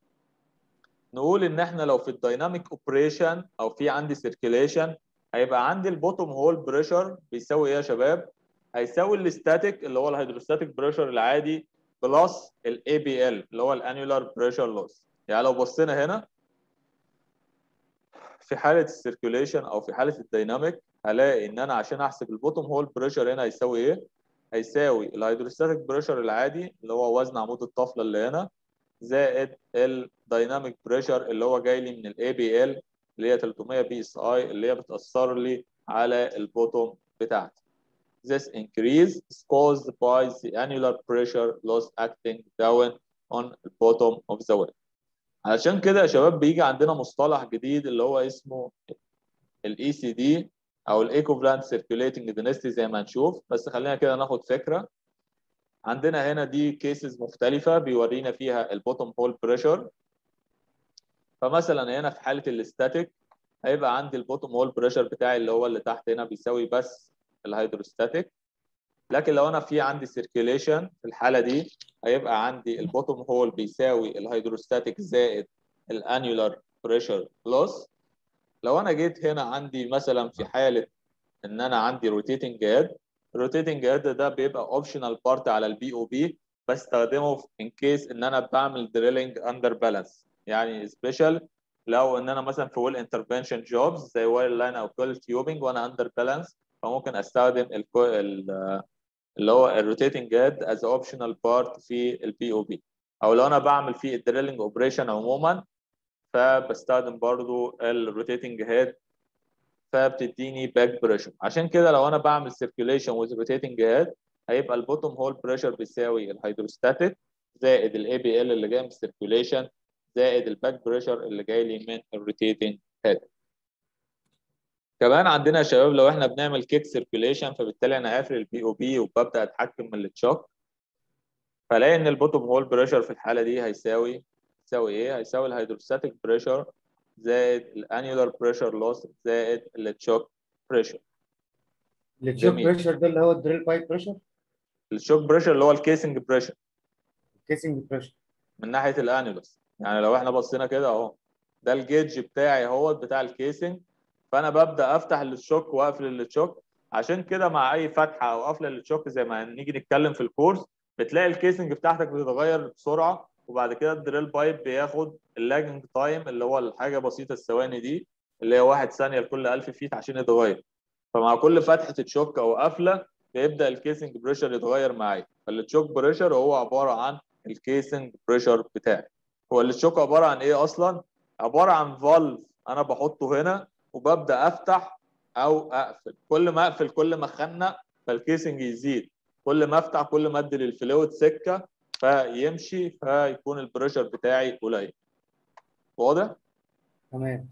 نقول ان احنا لو في الدايناميك اوبريشن او في عندي سيركيليشن هيبقى عندي البوتوم هول بريشر بيساوي ايه يا شباب؟ هيساوي الاستاتيك اللي هو الهيدروستاتيك بريشر العادي بلس الاي بي ال اللي هو الانيولار بريشر لوس يعني لو بصينا هنا في حاله السيركيوليشن او في حاله الدايناميك هلاقي ان انا عشان احسب البوتوم هول بريشر هنا هيساوي ايه؟ هيساوي الهيدروستاتيك بريشر العادي اللي هو وزن عمود الطفله اللي هنا زائد الدايناميك بريشر اللي هو جاي لي من الاي بي ال اللي هي 300 بي اس اي اللي هي بتاثر لي على البوتوم بتاعتي. This increase is caused by the annular pressure loss acting down on the bottom of the well. علشان كده يا شباب بيجي عندنا مصطلح جديد اللي هو اسمه الاي سي دي او الايكوفلانت سيركيوليتنج دينستي زي ما هنشوف بس خلينا كده ناخد فكره عندنا هنا دي كيسز مختلفه بيورينا فيها البوتوم هول بريشر فمثلا هنا في حاله الاستاتيك هيبقى عندي البوتوم هول بريشر بتاعي اللي هو اللي تحت هنا بيساوي بس الهيدروستاتيك لكن لو انا في عندي سيركيوليشن في الحاله دي هيبقى عندي البوتوم هول بيساوي الهيدروستاتيك زائد الانيولار بريشر لوس لو انا جيت هنا عندي مثلا في حاله ان انا عندي روتيتنج هيد الروتيتنج هيد ده بيبقى اوبشنال بارت على البي او بي بستخدمه ان كيس ان انا بعمل دريلنج اندر بالانس يعني سبيشال لو ان انا مثلا في ويل انترفنشن جوبز زي ويل لاين او كول تيوبنج وانا اندر بالانس فممكن استخدم اللي هو الروتيتنج هيد از اوبشنال بارت في البي او بي او لو انا بعمل فيه الدريلنج اوبريشن عموما فبستخدم برضو الروتيتنج هيد فبتديني باك بريشر عشان كده لو انا بعمل سيركيوليشن وذ روتيتنج هيد هيبقى البوتوم هول بريشر بيساوي الهيدروستاتيك زائد الاي بي ال اللي جاي من السيركيوليشن زائد الباك بريشر اللي جاي لي من الروتيتنج هيد كمان عندنا يا شباب لو احنا بنعمل كيك سيركيوليشن فبالتالي انا قافل البي او بي وببدا اتحكم من التشوك فلاقي ان البوتوم هول بريشر في الحاله دي هيساوي هيساوي ايه؟ هيساوي الهيدروستاتيك بريشر زائد الانيولار بريشر لوس زائد التشوك بريشر التشوك بريشر ده اللي هو الدريل بايب بريشر الشوك بريشر اللي هو الكيسنج بريشر الكيسنج بريشر من ناحيه الانيولوس يعني لو احنا بصينا كده اهو ده الجيج بتاعي اهو بتاع الكيسنج فانا ببدا افتح الشوك واقفل الشوك عشان كده مع اي فتحه او قفله للشوك زي ما نيجي نتكلم في الكورس بتلاقي الكيسنج بتاعتك بتتغير بسرعه وبعد كده الدريل بايب بياخد اللاجنج تايم اللي هو الحاجه بسيطه الثواني دي اللي هي 1 ثانيه لكل 1000 فيت عشان يتغير فمع كل فتحه تشوك او قفله بيبدا الكيسنج بريشر يتغير معايا فالتشوك بريشر هو عباره عن الكيسنج بريشر بتاعي هو التشوك عباره عن ايه اصلا عباره عن فالف انا بحطه هنا وببدا افتح او اقفل كل ما اقفل كل ما اخنق فالكيسنج يزيد كل ما افتح كل ما ادي للفلويد سكه فيمشي فيكون البريشر بتاعي قليل واضح تمام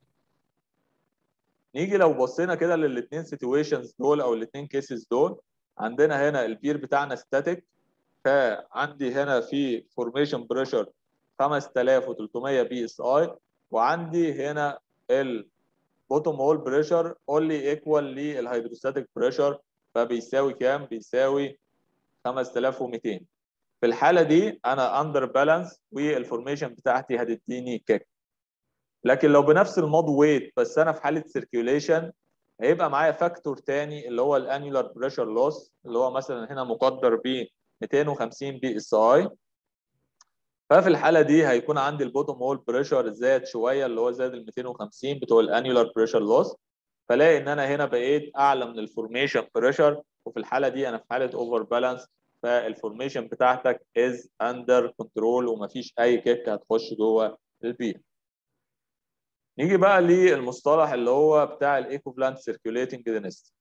نيجي لو بصينا كده للاثنين سيتويشنز دول او الاثنين كيسز دول عندنا هنا البير بتاعنا ستاتيك فعندي هنا في فورميشن بريشر 5300 بي اس اي وعندي هنا البوتوم هول بريشر اونلي ايكوال للهيدروستاتيك بريشر فبيساوي كام؟ بيساوي 5200 في الحاله دي انا اندر بالانس والفورميشن بتاعتي هتديني كيك لكن لو بنفس المود ويت بس انا في حاله سيركيوليشن هيبقى معايا فاكتور تاني اللي هو الانيولار بريشر لوس اللي هو مثلا هنا مقدر ب 250 بي اس اي ففي الحاله دي هيكون عندي البوتوم هول بريشر زاد شويه اللي هو زاد ال 250 بتوع الانيولار بريشر لوس فلاقي ان انا هنا بقيت اعلى من الفورميشن بريشر وفي الحاله دي انا في حاله اوفر بالانس فالفورميشن بتاعتك از اندر كنترول ومفيش اي كيك هتخش جوه البير نيجي بقى للمصطلح اللي هو بتاع الايكوفلانت سيركيوليتنج دينستي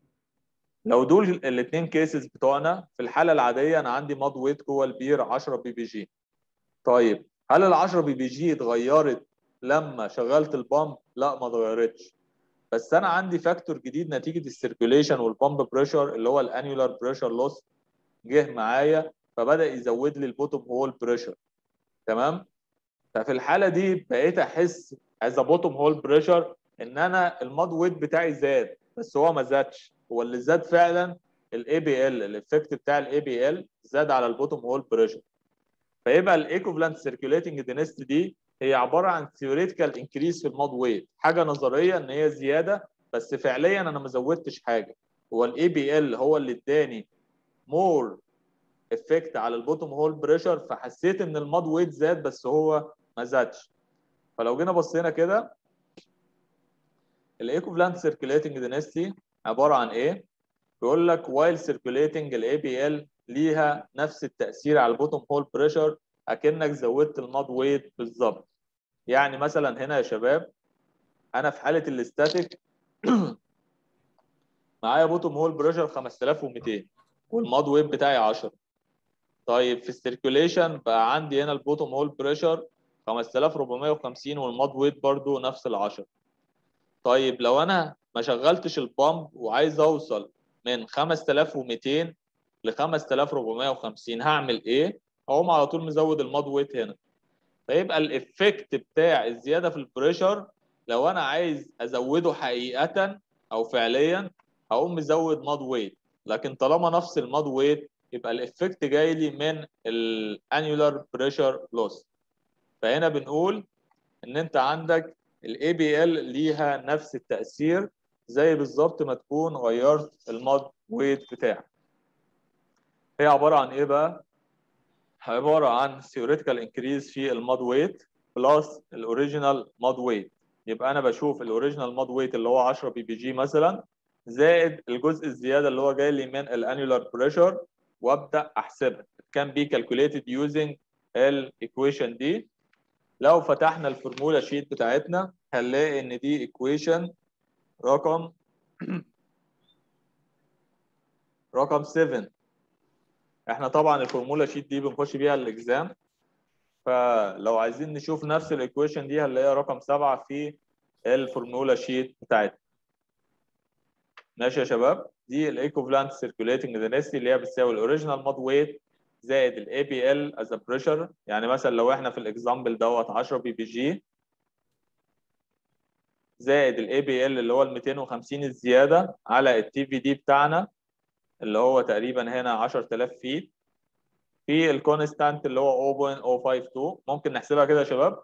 لو دول الاثنين كيسز بتوعنا في الحاله العاديه انا عندي ماد ويت جوه البير 10 بي بي جي طيب هل ال 10 بي بي جي اتغيرت لما شغلت البامب لا ما اتغيرتش بس انا عندي فاكتور جديد نتيجه السيركيوليشن والبامب بريشر اللي هو الانيولار بريشر لوس جه معايا فبدا يزود لي البوتوم هول بريشر تمام ففي الحاله دي بقيت احس از بوتوم هول بريشر ان انا الماد ويت بتاعي زاد بس هو ما زادش هو اللي زاد فعلا الاي بي ال الافكت بتاع الاي بي ال زاد على البوتوم هول بريشر فيبقى الايكوفلانت سيركيوليتنج دينست دي هي عباره عن ثيوريتيكال انكريس في الماد ويت حاجه نظريه ان هي زياده بس فعليا انا ما زودتش حاجه هو الاي بي ال هو اللي اداني مور افكت على البوتوم هول بريشر فحسيت ان الماد ويت زاد بس هو ما زادش فلو جينا بصينا كده الايكوفلانت سيركيوليتنج دينستي عباره عن ايه؟ بيقول لك وايل سيركيوليتنج الاي بي ال ليها نفس التاثير على البوتوم هول بريشر اكنك زودت الماد ويت بالظبط يعني مثلا هنا يا شباب انا في حاله الاستاتيك معايا بوتوم هول بريشر 5200 والماد ويت بتاعي 10 طيب في السيركيوليشن بقى عندي هنا البوتوم هول بريشر 5450 والماد ويت برضو نفس ال 10 طيب لو انا ما شغلتش البامب وعايز اوصل من 5200 ل 5450 هعمل ايه؟ هقوم على طول مزود الماد ويت هنا فيبقى الافكت بتاع الزياده في البريشر لو انا عايز ازوده حقيقه او فعليا هقوم مزود ماد ويت لكن طالما نفس الماد ويت يبقى الافكت جاي لي من الانيولار بريشر لوس فهنا بنقول ان انت عندك الاي بي ال ليها نفس التاثير زي بالظبط ما تكون غيرت الماد ويت بتاعك هي عباره عن ايه بقى عباره عن theoretical increase في الماد ويت بلس الاوريجينال ماد ويت يبقى انا بشوف الاوريجينال ماد ويت اللي هو 10 بي بي جي مثلا زائد الجزء الزياده اللي هو جاي لي من الانيولار بريشر وابدا احسبها كان بي calculated using الايكويشن دي لو فتحنا الفورمولا شيت بتاعتنا هنلاقي ان دي ايكويشن رقم رقم 7 احنا طبعا الفورمولا شيت دي بنخش بيها الاكزام فلو عايزين نشوف نفس الايكويشن دي هنلاقيها رقم 7 في الفورمولا شيت بتاعتنا ماشي يا شباب دي الايكوفلانت سيركيوليتنج دينستي اللي هي بتساوي الاوريجينال ماد ويت زائد الاي بي ال از بريشر يعني مثلا لو احنا في الاكزامبل دوت 10 بي بي جي زائد الاي بي ال اللي هو ال 250 الزياده على التي في دي بتاعنا اللي هو تقريبا هنا 10000 فيت في الكونستانت اللي هو 0.052 ممكن نحسبها كده يا شباب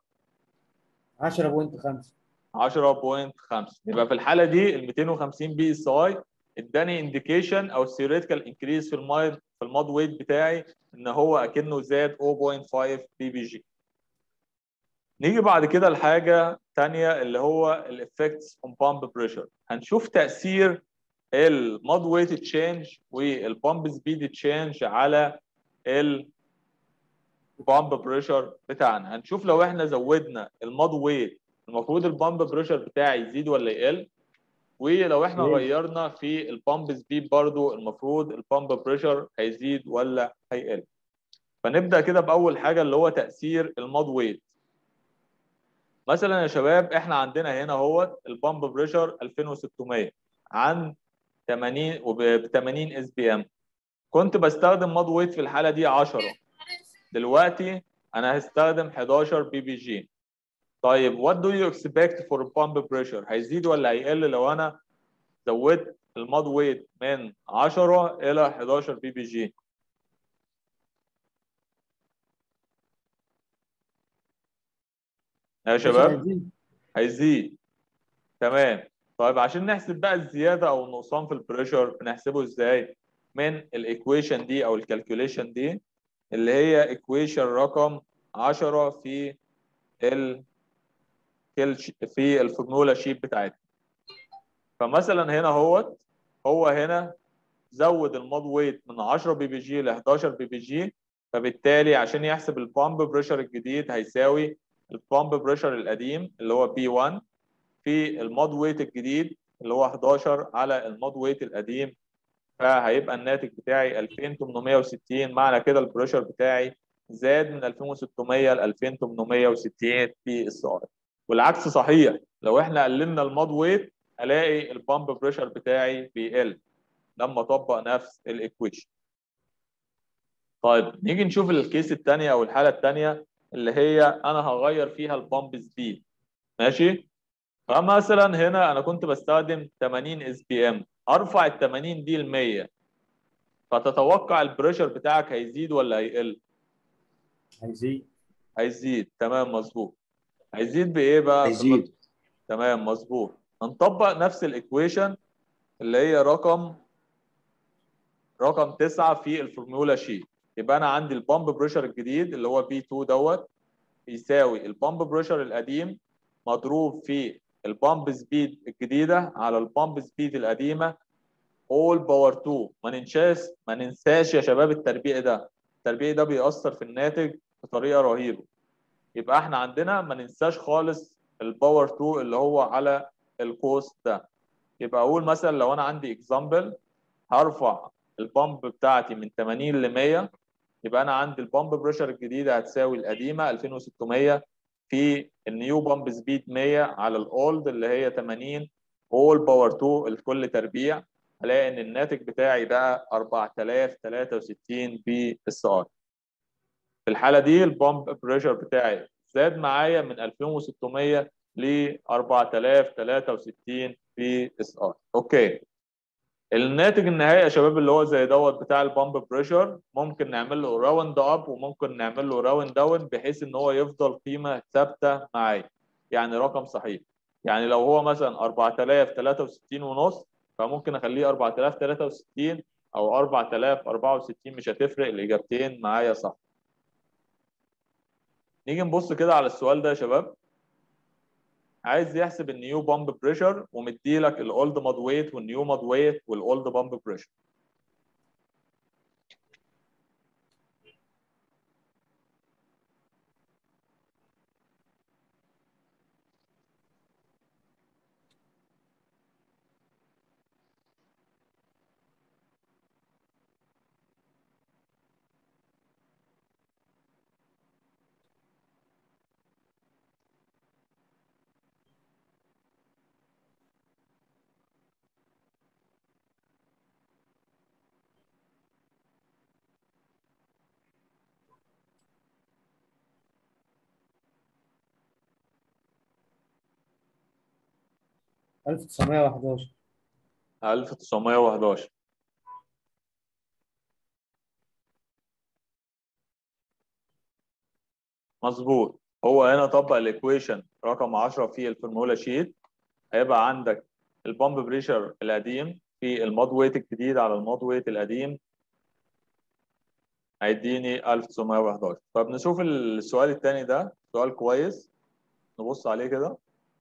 10.5 10.5 يبقى في الحاله دي ال 250 بي اس اي اداني انديكيشن او ثيوريتيكال انكريز في المايد في الماد ويت بتاعي ان هو اكنه زاد 0.5 بي بي جي نيجي بعد كده لحاجه ثانيه اللي هو الافكتس اون بامب بريشر هنشوف تاثير المود ويت تشينج والبامب سبيد تشينج على البامب بريشر بتاعنا هنشوف لو احنا زودنا المود ويت المفروض البامب بريشر بتاعي يزيد ولا يقل ولو احنا يقل. غيرنا في البامب سبيد برضو المفروض البامب بريشر هيزيد ولا هيقل فنبدا كده باول حاجه اللي هو تاثير المود ويت مثلا يا شباب احنا عندنا هنا هو البامب بريشر 2600 عن 80 وب 80 اس بي ام كنت بستخدم مود ويت في الحاله دي 10 دلوقتي انا هستخدم 11 بي بي جي طيب what do you expect for pump pressure هيزيد ولا هيقل لو انا زودت المود ويت من 10 الى 11 بي بي جي يا شباب عايزين- هيزيد تمام طيب عشان نحسب بقى الزياده او النقصان في البريشر بنحسبه ازاي من الايكويشن دي او الكالكوليشن دي اللي هي ايكويشن رقم 10 في ال في الفورمولا شيت بتاعتنا فمثلا هنا هو هو هنا زود المود ويت من 10 بي بي جي ل 11 بي بي جي فبالتالي عشان يحسب البامب بريشر الجديد هيساوي البامب بريشر القديم اللي هو بي 1 في المود ويت الجديد اللي هو 11 على المود ويت القديم فهيبقى الناتج بتاعي 2860 معنى كده البريشر بتاعي زاد من 2600 ل 2860 بي اس ار والعكس صحيح لو احنا قللنا المود ويت الاقي البامب بريشر بتاعي بيقل لما اطبق نفس الايكويشن طيب نيجي نشوف الكيس الثانيه او الحاله الثانيه اللي هي انا هغير فيها البامب سبيد ماشي فمثلا هنا انا كنت بستخدم 80 اس بي ام ارفع ال 80 دي ل 100 فتتوقع البريشر بتاعك هيزيد ولا هيقل؟ هيزيد هيزيد تمام مظبوط هيزيد بايه بقى؟ هيزيد تمام مظبوط هنطبق نفس الايكويشن اللي هي رقم رقم 9 في الفورمولا شيت يبقى انا عندي البامب بريشر الجديد اللي هو بي 2 دوت يساوي البامب بريشر القديم مضروب في البامب سبيد الجديده على البامب سبيد القديمه اول باور 2 ما ننساش ما ننساش يا شباب التربيع ده التربيع ده بيأثر في الناتج بطريقه رهيبه يبقى احنا عندنا ما ننساش خالص الباور 2 اللي هو على الكوست ده يبقى اقول مثلا لو انا عندي اكزامبل هرفع البامب بتاعتي من 80 ل 100 يبقى انا عندي البامب بريشر الجديده هتساوي القديمه 2600 في النيو بامب سبيد 100 على الاولد اللي هي 80 اول باور 2 الكل تربيع هلاقي ان الناتج بتاعي بقى 4063 بي اس ار في الحاله دي البامب بريشر بتاعي زاد معايا من 2600 ل 4063 بي اس ار اوكي الناتج النهائي يا شباب اللي هو زي دوت بتاع البامب بريشر ممكن نعمل له راوند اب وممكن نعمل له راوند داون بحيث ان هو يفضل قيمه ثابته معايا يعني رقم صحيح يعني لو هو مثلا 4063 ونص فممكن اخليه 4063 او 4064 مش هتفرق الاجابتين معايا صح نيجي نبص كده على السؤال ده يا شباب عايز يحسب النيو بامب بريشر ومديلك الاولد مود ويت والنيو مود ويت والاولد بامب بريشر ألف تسعمية وحداشر 1911 مظبوط هو هنا طبق الايكويشن رقم 10 في الفورمولا شيت هيبقى عندك البامب بريشر القديم في المود ويت الجديد على المود ويت القديم هيديني 1911 طب نشوف السؤال الثاني ده سؤال كويس نبص عليه كده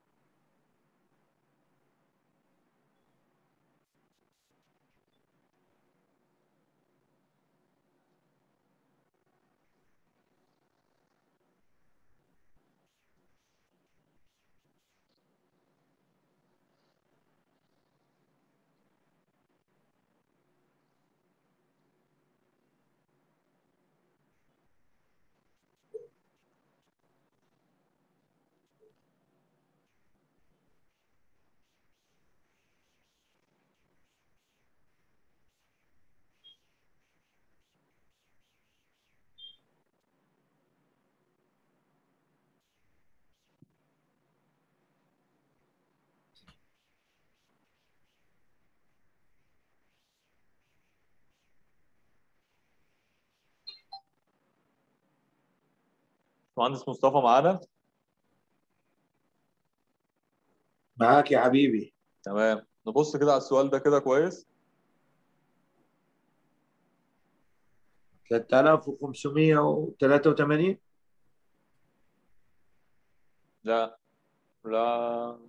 مهندس مصطفى معانا معاك يا حبيبي تمام نبص كده على السؤال ده كده كويس 3583 لا لا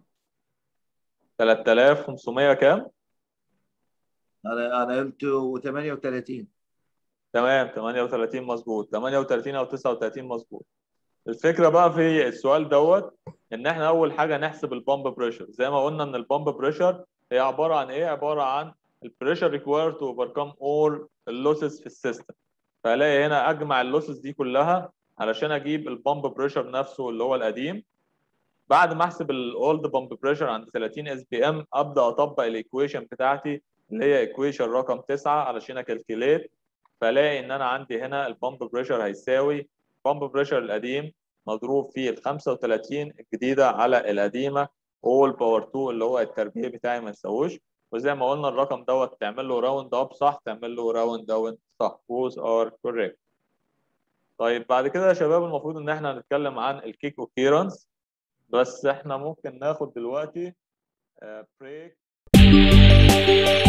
3500 كام انا انا قلت 38 تمام 38 مظبوط 38 او 39 مظبوط الفكره بقى في السؤال دوت ان احنا اول حاجه نحسب البامب بريشر زي ما قلنا ان البامب بريشر هي عباره عن ايه عباره عن البريشر ريكوايرد تو اوفركم اول اللوسز في السيستم فالاقي هنا اجمع اللوسز دي كلها علشان اجيب البامب بريشر نفسه اللي هو القديم بعد ما احسب الاولد بامب بريشر عند 30 اس بي ام ابدا اطبق الايكويشن بتاعتي اللي هي ايكويشن رقم 9 علشان اكالكليت فالاقي ان انا عندي هنا البامب بريشر هيساوي البامب بريشر القديم مضروب في ال 35 الجديده على القديمه اول باور 2 اللي هو التربيع بتاعي ما يساووش وزي ما قلنا الرقم دوت تعمل له راوند اب صح تعمل له راوند داون صح both are correct طيب بعد كده يا شباب المفروض ان احنا هنتكلم عن الكيك اوكيرنس بس احنا ممكن ناخد دلوقتي بريك